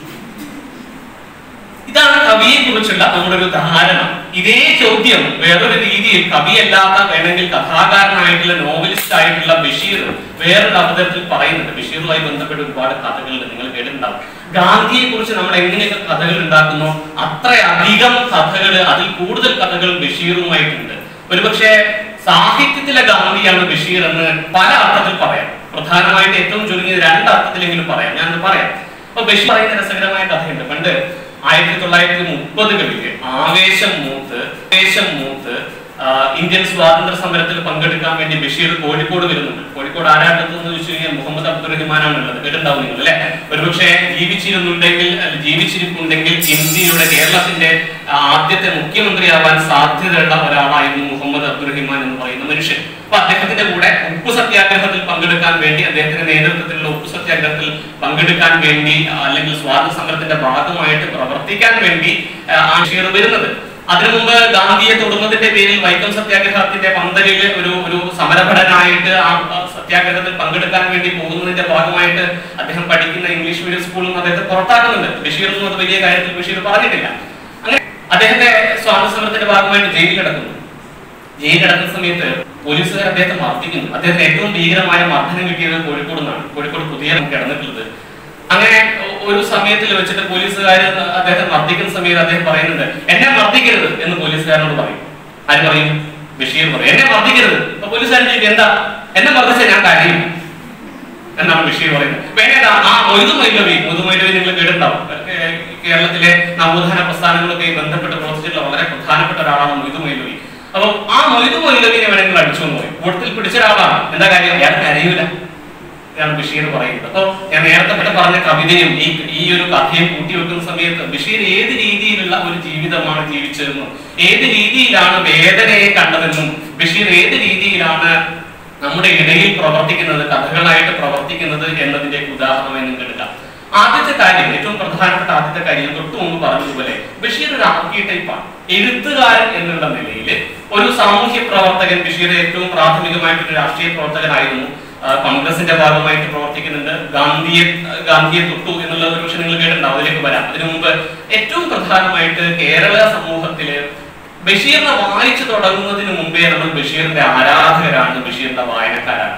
ഇതാണ് കവിയെ കുറിച്ചുള്ള നമ്മുടെ ഒരു ധാരണ ഇതേ ചോദ്യം വേറൊരു രീതിയിൽ കവിയല്ലാത്ത വേണമെങ്കിൽ കഥാകാരനായിട്ടുള്ള നോവലിസ്റ്റ് ആയിട്ടുള്ള ബഷീർ വേറൊരു അവതരത്തിൽ പറയുന്നുണ്ട് ബഷീറുമായി ബന്ധപ്പെട്ട ഒരുപാട് കഥകളുണ്ട് നിങ്ങൾ കേട്ടിട്ടുണ്ടാവും ഗാന്ധിയെ കുറിച്ച് നമ്മൾ എങ്ങനെയൊക്കെ കഥകൾ ഉണ്ടാക്കുന്നു അത്രയധികം കഥകൾ അതിൽ കൂടുതൽ കഥകൾ ബഷീറുമായിട്ടുണ്ട് ഒരുപക്ഷെ സാഹിത്യത്തിലെ ഗാന്ധിയാണ് ബഷീർ എന്ന് പല അർത്ഥത്തിൽ പറയാം പ്രധാനമായിട്ട് ഏറ്റവും ചുരുങ്ങിയത് രണ്ട് അർത്ഥത്തിലെങ്കിലും പറയാം ഞാൻ പറയാം അപ്പൊ ബഷീർ പറയുന്ന രസകരമായ കഥയുണ്ട് പണ്ട് ആയിരത്തി തൊള്ളായിരത്തി മുപ്പതുകളില് ആവേശം മൂത്ത് ആവേശം മൂത്ത് ആ, ഇന്ത്യൻ സ്വാതന്ത്ര്യ സമരത്തിൽ പങ്കെടുക്കാൻ വേണ്ടി ബഷീർ കോഴിക്കോട് വരുന്നുണ്ട് കോഴിക്കോട് ആരാണ്ടത്ത് എന്ന് ചോദിച്ചു കഴിഞ്ഞാൽ മുഹമ്മദ് അബ്ദുറഹിമാനാണ് ഉള്ളത് കേട്ടിട്ടുണ്ടാവും നിങ്ങൾ അല്ലെ ഒരുപക്ഷെ ജീവിച്ചിരുന്നുണ്ടെങ്കിൽ അല്ല, ജീവിച്ചിരിപ്പുണ്ടെങ്കിൽ ഇന്ത്യയുടെ കേരളത്തിന്റെ ആ, ആദ്യത്തെ മുഖ്യമന്ത്രിയാവാൻ സാധ്യതയുള്ള ഒരാളായിരുന്നു മുഹമ്മദ് അബ്ദുറഹിമാൻ എന്ന് പറയുന്ന മനുഷ്യൻ അപ്പൊ അദ്ദേഹത്തിന്റെ കൂടെ ഉപ്പു സത്യാഗ്രഹത്തിൽ പങ്കെടുക്കാൻ വേണ്ടി അദ്ദേഹത്തിന്റെ നേതൃത്വത്തിലുള്ള ഉപ്പു സത്യാഗ്രഹത്തിൽ പങ്കെടുക്കാൻ വേണ്ടി ആ, അല്ലെങ്കിൽ സ്വാതന്ത്ര്യ സമരത്തിന്റെ ഭാഗമായിട്ട് പ്രവർത്തിക്കാൻ വേണ്ടി ആ, ആ ബഷീർ വരുന്നത് അതിനു മുമ്പ് ഗാന്ധിയെ തൊടുന്നതിന്റെ പേരിൽ വൈക്കം സത്യാഗ്രഹത്തിന്റെ പന്തലിൽ ഒരു ഒരു സമരഭടനായിട്ട് ആ ആ സത്യാഗ്രഹത്തിൽ പങ്കെടുക്കാൻ വേണ്ടി പോകുന്നതിന്റെ ഭാഗമായിട്ട് അദ്ദേഹം പഠിക്കുന്ന ഇംഗ്ലീഷ് മീഡിയം സ്കൂളിൽ നിന്ന് അദ്ദേഹത്തെ പുറത്താക്കുന്നുണ്ട് ബഷീർ എന്നും അത് വലിയ കാര്യത്തിൽ ബഷീർ പറഞ്ഞിട്ടില്ല അങ്ങനെ അദ്ദേഹത്തെ സ്വാതന്ത്ര്യ സമരത്തിന്റെ ഭാഗമായിട്ട് ജയിലിൽ കിടക്കുന്നു ജയിലിൽ കിടക്കുന്ന സമയത്ത് പോലീസുകാർ അദ്ദേഹത്തെ മർദ്ദിക്കുന്നു അദ്ദേഹത്തിന് ഏറ്റവും ഭീകരമായ മർദ്ദനം കിട്ടിയത് കോഴിക്കോട് നിന്നാണ് കോഴിക്കോട് പുതിയ കിടന്നിട്ടുള്ളത് അങ്ങനെ ഒ- ഒരു സമയത്തിൽ വെച്ചിട്ട് പോലീസുകാർ അദ്ദേഹത്തെ മർദ്ദിക്കുന്ന സമയത്ത് അദ്ദേഹം പറയുന്നുണ്ട് എന്നെ മർദ്ദിക്കരുത് എന്ന് പോലീസുകാരനോട് പറയും ആര് പറയും ബഷീർ പറയും എന്നെ മർദ്ദിക്കരുത് അപ്പൊ പോലീസുകാരൻ ചോദിക്കും എന്താ എന്നെ മർദ്ദിച്ച ഞാൻ കരയും എന്നാണ് ബഷീർ പറയുന്നത് വേണ്ട ആ മൊയ്തു മൈലവി മൊയ്തു മൈലവി നിങ്ങൾ കേട്ടിട്ടുണ്ടാവും ഏ- കേരളത്തിലെ നവോത്ഥാന പ്രസ്ഥാനങ്ങളൊക്കെ ബന്ധപ്പെട്ട് പ്രവർത്തിച്ചിട്ടുള്ള വളരെ പ്രധാനപ്പെട്ട ഒരാളാണ് മൊയ്തു മൈലവി അപ്പൊ ആ മൊയ്തു മൈലവിനെ വേണമെങ്കിൽ അടിച്ചു എന്ന് പറയും കൂട്ടത്തിൽ പിടിച്ച ഒരാളാണ് എന്താ കാര്യം അയാൾ കരയൂല ഇതാണ് ബഷീർ പറയുന്നത് അപ്പൊ ഞാൻ നേരത്തെ ഇവിടെ പറഞ്ഞ കവിതയും ഈ ഈ ഒരു കഥയും കൂട്ടി വെക്കുന്ന സമയത്ത് ബഷീർ ഏത് രീതിയിലുള്ള ഒരു ജീവിതമാണ് ജീവിച്ചതെന്നും ഏത് രീതിയിലാണ് വേദനയെ കണ്ടതെന്നും ബഷീർ ഏത് രീതിയിലാണ് നമ്മുടെ ഇടയിൽ പ്രവർത്തിക്കുന്നത് കഥകളായിട്ട് പ്രവർത്തിക്കുന്നത് എന്നതിന്റെ ഉദാഹരണം നിങ്ങൾക്ക് എടുക്കാം ആദ്യത്തെ കാര്യം ഏറ്റവും പ്രധാനപ്പെട്ട ആദ്യത്തെ കാര്യം തൊട്ടു മുമ്പ് പറഞ്ഞതുപോലെ ബഷീർ ഒരു ആർക്കിടൈപ്പാണ് എഴുത്തുകാരൻ എന്നുള്ള നിലയിൽ ഒരു സാമൂഹ്യ പ്രവർത്തകൻ ബഷീർ ഏറ്റവും പ്രാഥമികമായിട്ടൊരു രാഷ്ട്രീയ പ്രവർത്തകനായിരുന്നു ആ, കോൺഗ്രസിന്റെ ഭാഗമായിട്ട് പ്രവർത്തിക്കുന്നുണ്ട് ഗാന്ധിയെ ഗാന്ധിയെ തൊട്ടു എന്നുള്ള ഒരു പക്ഷെ നിങ്ങൾ കേട്ടിട്ടുണ്ടാവും അതിലേക്ക് വരാം അതിനു മുമ്പ് ഏറ്റവും പ്രധാനമായിട്ട് കേരള സമൂഹത്തില് ബഷീറിനെ വായിച്ചു തുടങ്ങുന്നതിന് മുമ്പേ നമ്മൾ ബഷീറിന്റെ ആരാധകരാണ് ബഷീറിന്റെ വായനക്കാരാണ്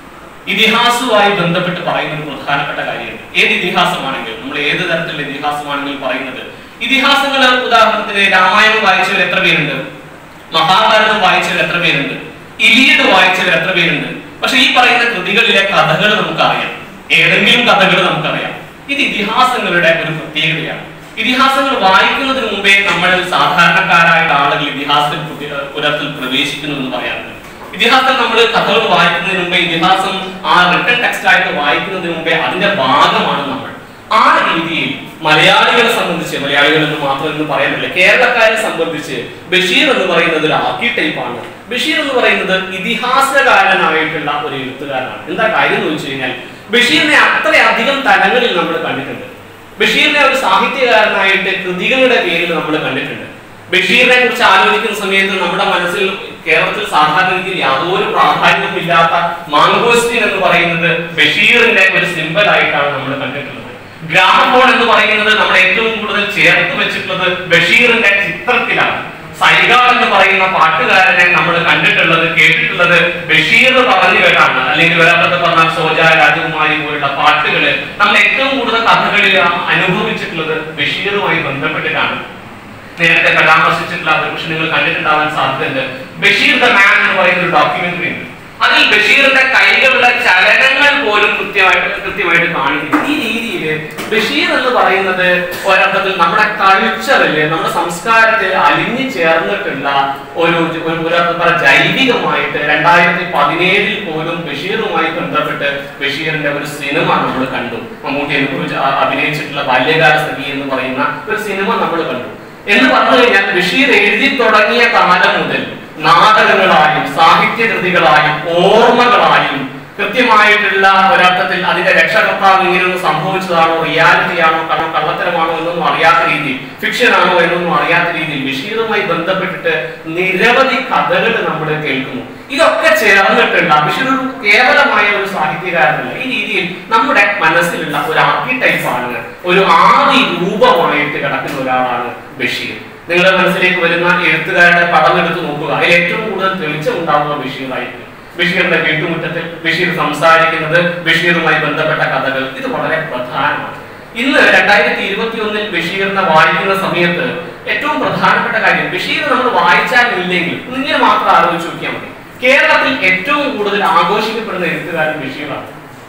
ഇതിഹാസവുമായി ബന്ധപ്പെട്ട് പറയുന്ന ഒരു പ്രധാനപ്പെട്ട കാര്യമുണ്ട് ഏത് ഇതിഹാസമാണെങ്കിലും നമ്മൾ ഏത് തരത്തിലുള്ള ഇതിഹാസമാണെങ്കിലും പറയുന്നത് ഇതിഹാസങ്ങൾ ഉദാഹരണത്തിന് രാമായണം വായിച്ചവർ എത്ര പേരുണ്ട് മഹാഭാരതം വായിച്ചവർ എത്ര പേരുണ്ട് ഇലിയഡ് വായിച്ചവർ എത്ര പേരുണ്ട് പക്ഷെ ഈ പറയുന്ന കൃതികളിലെ കഥകൾ നമുക്കറിയാം ഏതെങ്കിലും കഥകൾ നമുക്കറിയാം ഇത് ഇതിഹാസങ്ങളുടെ ഒരു പ്രത്യേകതയാണ് ഇതിഹാസങ്ങൾ വായിക്കുന്നതിന് മുമ്പേ നമ്മൾ സാധാരണക്കാരായ ആളുകൾ ഇതിഹാസത്തിൽ പുതി- പുരത്തിൽ പ്രവേശിക്കുന്നു എന്ന് പറയാറുണ്ട് ഇതിഹാസം നമ്മൾ കഥകൾ വായിക്കുന്നതിന് മുമ്പേ ഇതിഹാസം ആ റിട്ടൺ ടെക്സ്റ്റ് ആയിട്ട് വായിക്കുന്നതിന് മുമ്പേ അതിന്റെ ഭാഗമാണ് നമ്മൾ ആ രീതിയിൽ മലയാളികളെ സംബന്ധിച്ച് മലയാളികൾ എന്ന് മാത്രം എന്ന് പറയാൻ പറ്റില്ല കേരളക്കാരെ സംബന്ധിച്ച് ബഷീർ എന്ന് പറയുന്നത് ഒരു ആർക്കിടൈപ്പാണ് ബഷീർ എന്ന് പറയുന്നത് ഇതിഹാസകാരനായിട്ടുള്ള ഒരു എഴുത്തുകാരനാണ് എന്താ കാര്യം എന്ന് വെച്ച് കഴിഞ്ഞാൽ ബഷീറിനെ അത്രയധികം തലങ്ങളിൽ നമ്മൾ കണ്ടിട്ടുണ്ട് ബഷീറിനെ ഒരു സാഹിത്യകാരനായിട്ട് കൃതികളുടെ പേരിൽ നമ്മൾ കണ്ടിട്ടുണ്ട് ബഷീറിനെ കുറിച്ച് ആലോചിക്കുന്ന സമയത്ത് നമ്മുടെ മനസ്സിൽ കേരളത്തിൽ സാധാരണ രീതിയിൽ യാതൊരു പ്രാധാന്യവും ഇല്ലാത്ത മാംഗോസ്റ്റിൻ എന്ന് പറയുന്നത് ബഷീറിന്റെ ഒരു സിമ്പൽ ആയിട്ടാണ് നമ്മൾ കണ്ടിട്ടുള്ളത് ഗ്രാമഫോൺ എന്ന് പറയുന്നത് നമ്മൾ ഏറ്റവും കൂടുതൽ ചേർത്ത് വെച്ചിട്ടുള്ളത് ബഷീറിന്റെ ചിത്രത്തിലാണ് സൈഗാൾ എന്ന് പറയുന്ന പാട്ടുകാരനെ നമ്മൾ കണ്ടിട്ടുള്ളത് കേട്ടിട്ടുള്ളത് ബഷീർ പറഞ്ഞു കേട്ടാണ് അല്ലെങ്കിൽ ഒരാളത്തെ പറഞ്ഞ സോജ രാജകുമാരി പോലുള്ള പാട്ടുകള് നമ്മൾ ഏറ്റവും കൂടുതൽ കഥകളിൽ അനുഭവിച്ചിട്ടുള്ളത് ബഷീറുമായി ബന്ധപ്പെട്ടിട്ടാണ് നേരത്തെ പരാമർശിച്ചിട്ടുള്ള ഒരു പക്ഷെ നിങ്ങൾ കണ്ടിട്ടുണ്ടാവാൻ സാധ്യതയുണ്ട് ബഷീർ ദ മാൻ എന്ന് പറയുന്ന ഒരു ഡോക്യുമെന്ററി ഉണ്ട് അതിൽ ബഷീറിന്റെ കൈകളുടെ ചലനങ്ങൾ പോലും കൃത്യമായിട്ട് കൃത്യമായിട്ട് കാണിക്കുന്നു ഈ രീതിയിൽ ബഷീർ എന്ന് പറയുന്നത് ഒരർത്ഥത്തിൽ നമ്മുടെ കൾച്ചറില് നമ്മുടെ സംസ്കാരത്തിൽ അലിഞ്ഞു ചേർന്നിട്ടുള്ള ഒരു ഒരു ഒരർത്ഥം പറ ജൈവികമായിട്ട് രണ്ടായിരത്തി പതിനേഴിൽ പോലും ബഷീറുമായി ബന്ധപ്പെട്ട് ബഷീറിന്റെ ഒരു സിനിമ നമ്മൾ കണ്ടു മമ്മൂട്ടി അനുഭവിച്ച് അ- അഭിനയിച്ചിട്ടുള്ള ബാല്യകാല സഖി എന്ന് പറയുന്ന ഒരു സിനിമ നമ്മൾ കണ്ടു എന്ന് പറഞ്ഞു കഴിഞ്ഞാൽ ബഷീർ എഴുതി തുടങ്ങിയ കാലം മുതൽ നാടകങ്ങളായും സാഹിത്യകൃതികളായും ഓർമ്മകളായും കൃത്യമായിട്ടുള്ള ഒരർത്ഥത്തിൽ അതിന്റെ രക്ഷകർത്താവ് ഇങ്ങനെയൊന്നും സംഭവിച്ചതാണോ റിയാലിറ്റി ആണോ കള്ള കള്ളത്തരമാണോ എന്നൊന്നും അറിയാത്ത രീതിയിൽ ഫിക്ഷൻ ആണോ എന്നൊന്നും അറിയാത്ത രീതിയിൽ ബഷീറുമായി ബന്ധപ്പെട്ടിട്ട് നിരവധി കഥകൾ നമ്മൾ കേൾക്കുന്നു ഇതൊക്കെ ചേർന്നിട്ടുള്ള ബഷീർ ഒരു കേവലമായ ഒരു സാഹിത്യകാരനല്ല ഈ രീതിയിൽ നമ്മുടെ മനസ്സിലുള്ള ഒരു ആർക്കിടൈപ്പാണ് ഒരു ആദി രൂപമായിട്ട് കിടക്കുന്ന ഒരാളാണ് ബഷീർ നിങ്ങളുടെ മനസ്സിലേക്ക് വരുന്ന എഴുത്തുകാരുടെ പടം എടുത്ത് നോക്കുക അതിൽ ഏറ്റവും കൂടുതൽ തെളിച്ചം ഉണ്ടാവുക ബഷീറായിരിക്കും ബഷീറിന്റെ വീട്ടുമുറ്റത്തിൽ ബഷീർ സംസാരിക്കുന്നത് ബഷീറുമായി ബന്ധപ്പെട്ട കഥകൾ ഇത് വളരെ പ്രധാനമാണ് ഇന്ന് രണ്ടായിരത്തി ഇരുപത്തി ഒന്നിൽ ബഷീറിനെ വായിക്കുന്ന സമയത്ത് ഏറ്റവും പ്രധാനപ്പെട്ട കാര്യം ബഷീർ നമ്മൾ വായിച്ചാൽ ഇല്ലെങ്കിൽ ഇങ്ങനെ മാത്രം ആലോചിച്ച് നോക്കിയാൽ മതി കേരളത്തിൽ ഏറ്റവും കൂടുതൽ ആഘോഷിക്കപ്പെടുന്ന എഴുത്തുകാരൻ ബഷീറാണ്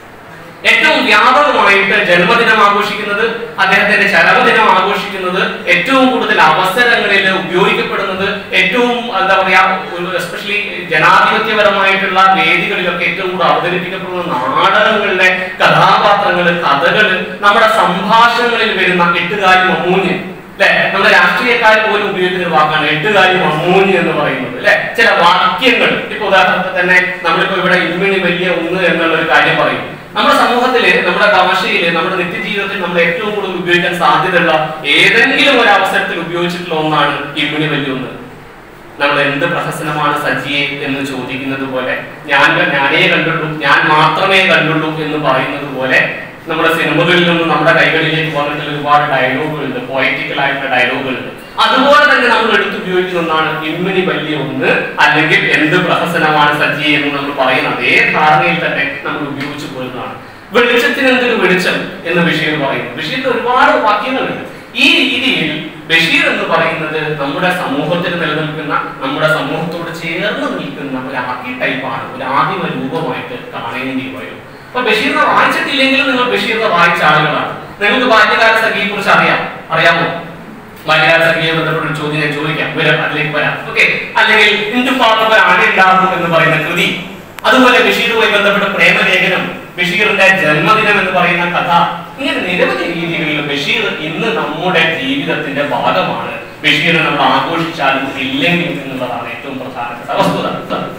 ഏറ്റവും വ്യാപകമായിട്ട് ജന്മദിനം ആഘോഷിക്കുന്നത് അദ്ദേഹത്തിന്റെ ചരമദിനം ആഘോഷിക്കുന്നത് ഏറ്റവും കൂടുതൽ അവസരങ്ങളിൽ ഉപയോഗിക്കപ്പെടുന്നത് ഏറ്റവും എന്താ പറയാ എസ്പെഷ്യലി ജനാധിപത്യപരമായിട്ടുള്ള വേദികളിലൊക്കെ ഏറ്റവും കൂടുതൽ അവതരിപ്പിക്കപ്പെടുന്ന നാടകങ്ങളുടെ കഥാപാത്രങ്ങൾ കഥകൾ നമ്മുടെ സംഭാഷണങ്ങളിൽ വരുന്ന എട്ടുകാരി മമ്മൂഞ്ഞ് അല്ലെ നമ്മുടെ രാഷ്ട്രീയക്കാർ പോലും ഉപയോഗിക്കുന്ന ഒരു വാക്കാണ് എട്ടുകാരി മമ്മൂഞ്ഞ് എന്ന് പറയുന്നത് അല്ലെ ചില വാക്യങ്ങൾ ഇപ്പൊ ഉദാഹരണത്തിന് തന്നെ നമ്മളിപ്പോ ഇവിടെ ഇമ്മിണി വലിയ ഒന്ന് എന്നുള്ള ഒരു കാര്യം പറയും നമ്മുടെ സമൂഹത്തില് നമ്മുടെ ഭാഷയില് നമ്മുടെ നിത്യജീവിതത്തിൽ നമ്മൾ ഏറ്റവും കൂടുതൽ ഉപയോഗിക്കാൻ സാധ്യതയുള്ള ഏതെങ്കിലും ഒരു അവസരത്തിൽ ഉപയോഗിച്ചിട്ടുള്ള ഒന്നാണ് ഇമ്മിണി വലിയ ഒന്ന് നമ്മൾ എന്ത് പ്രഹസനമാണ് സജിയെ എന്ന് ചോദിക്കുന്നത് പോലെ ഞാൻ ഞാനേ കണ്ടുള്ളൂ ഞാൻ മാത്രമേ കണ്ടുള്ളൂ എന്ന് പറയുന്നത് പോലെ നമ്മുടെ സിനിമകളിൽ നിന്ന് നമ്മുടെ കൈകളിലേക്ക് വന്നിട്ടുള്ള ഒരുപാട് ഡയലോഗുകളുണ്ട് പോയറ്റിക്കൽ ആയിട്ടുള്ള ഡയലോഗുകളുണ്ട് അതുപോലെ തന്നെ നമ്മൾ എടുത്ത് ഉപയോഗിക്കുന്ന ഒന്നാണ് ഇമ്മിനി വലിയ ഒന്ന് അല്ലെങ്കിൽ എന്ത് പ്രഹസനമാണ് സജി എന്ന് നമ്മൾ പറയുന്ന അതേ ധാരണയിൽ തന്നെ നമ്മൾ ഉപയോഗിച്ചു പോരുന്നതാണ് വെളിച്ചത്തിന് എന്തൊരു വെളിച്ചം എന്ന് ബഷീർ പറയുന്നു ബഷീറിന്റെ ഒരുപാട് വാക്യങ്ങളുണ്ട് ഈ രീതിയിൽ ബഷീർ എന്ന് പറയുന്നത് നമ്മുടെ സമൂഹത്തിൽ നിലനിൽക്കുന്ന നമ്മുടെ സമൂഹത്തോട് ചേർന്ന് നിൽക്കുന്ന ഒരു ആർക്കി ടൈപ്പാണ് ഒരു ആദിമ രൂപമായിട്ട് കാണേണ്ടി വരും അപ്പൊ ബഷീറിനെ വായിച്ചിട്ടില്ലെങ്കിലും നിങ്ങൾ ബഷീറിനെ വായിച്ച ആളുകളാണ് നിങ്ങൾക്ക് ബാല്യകാല സഖിയെ കുറിച്ച് അറിയാം അറിയാമോ ബാല്യകാല സഖിയെ ബന്ധപ്പെട്ട ഒരു ചോദ്യം ഞാൻ ചോദിക്കാം വരാം അതിലേക്ക് വരാം ഓക്കെ അല്ലെങ്കിൽ ഇന്ദു പാർവർ ആടുണ്ടാകും എന്ന് പറയുന്ന കൃതി അതുപോലെ ബഷീറുമായി ബന്ധപ്പെട്ട പ്രേമലേഖനം ബഷീറിന്റെ ജന്മദിനം എന്ന് പറയുന്ന കഥ ഇങ്ങനെ നിരവധി രീതികളിൽ ബഷീർ ഇന്ന് നമ്മുടെ ജീവിതത്തിന്റെ ഭാഗമാണ് ബഷീർ നമ്മൾ ആഘോഷിച്ചാലും ഇല്ലെങ്കിൽ എന്നുള്ളതാണ് ഏറ്റവും പ്രധാനപ്പെട്ട വസ്തുത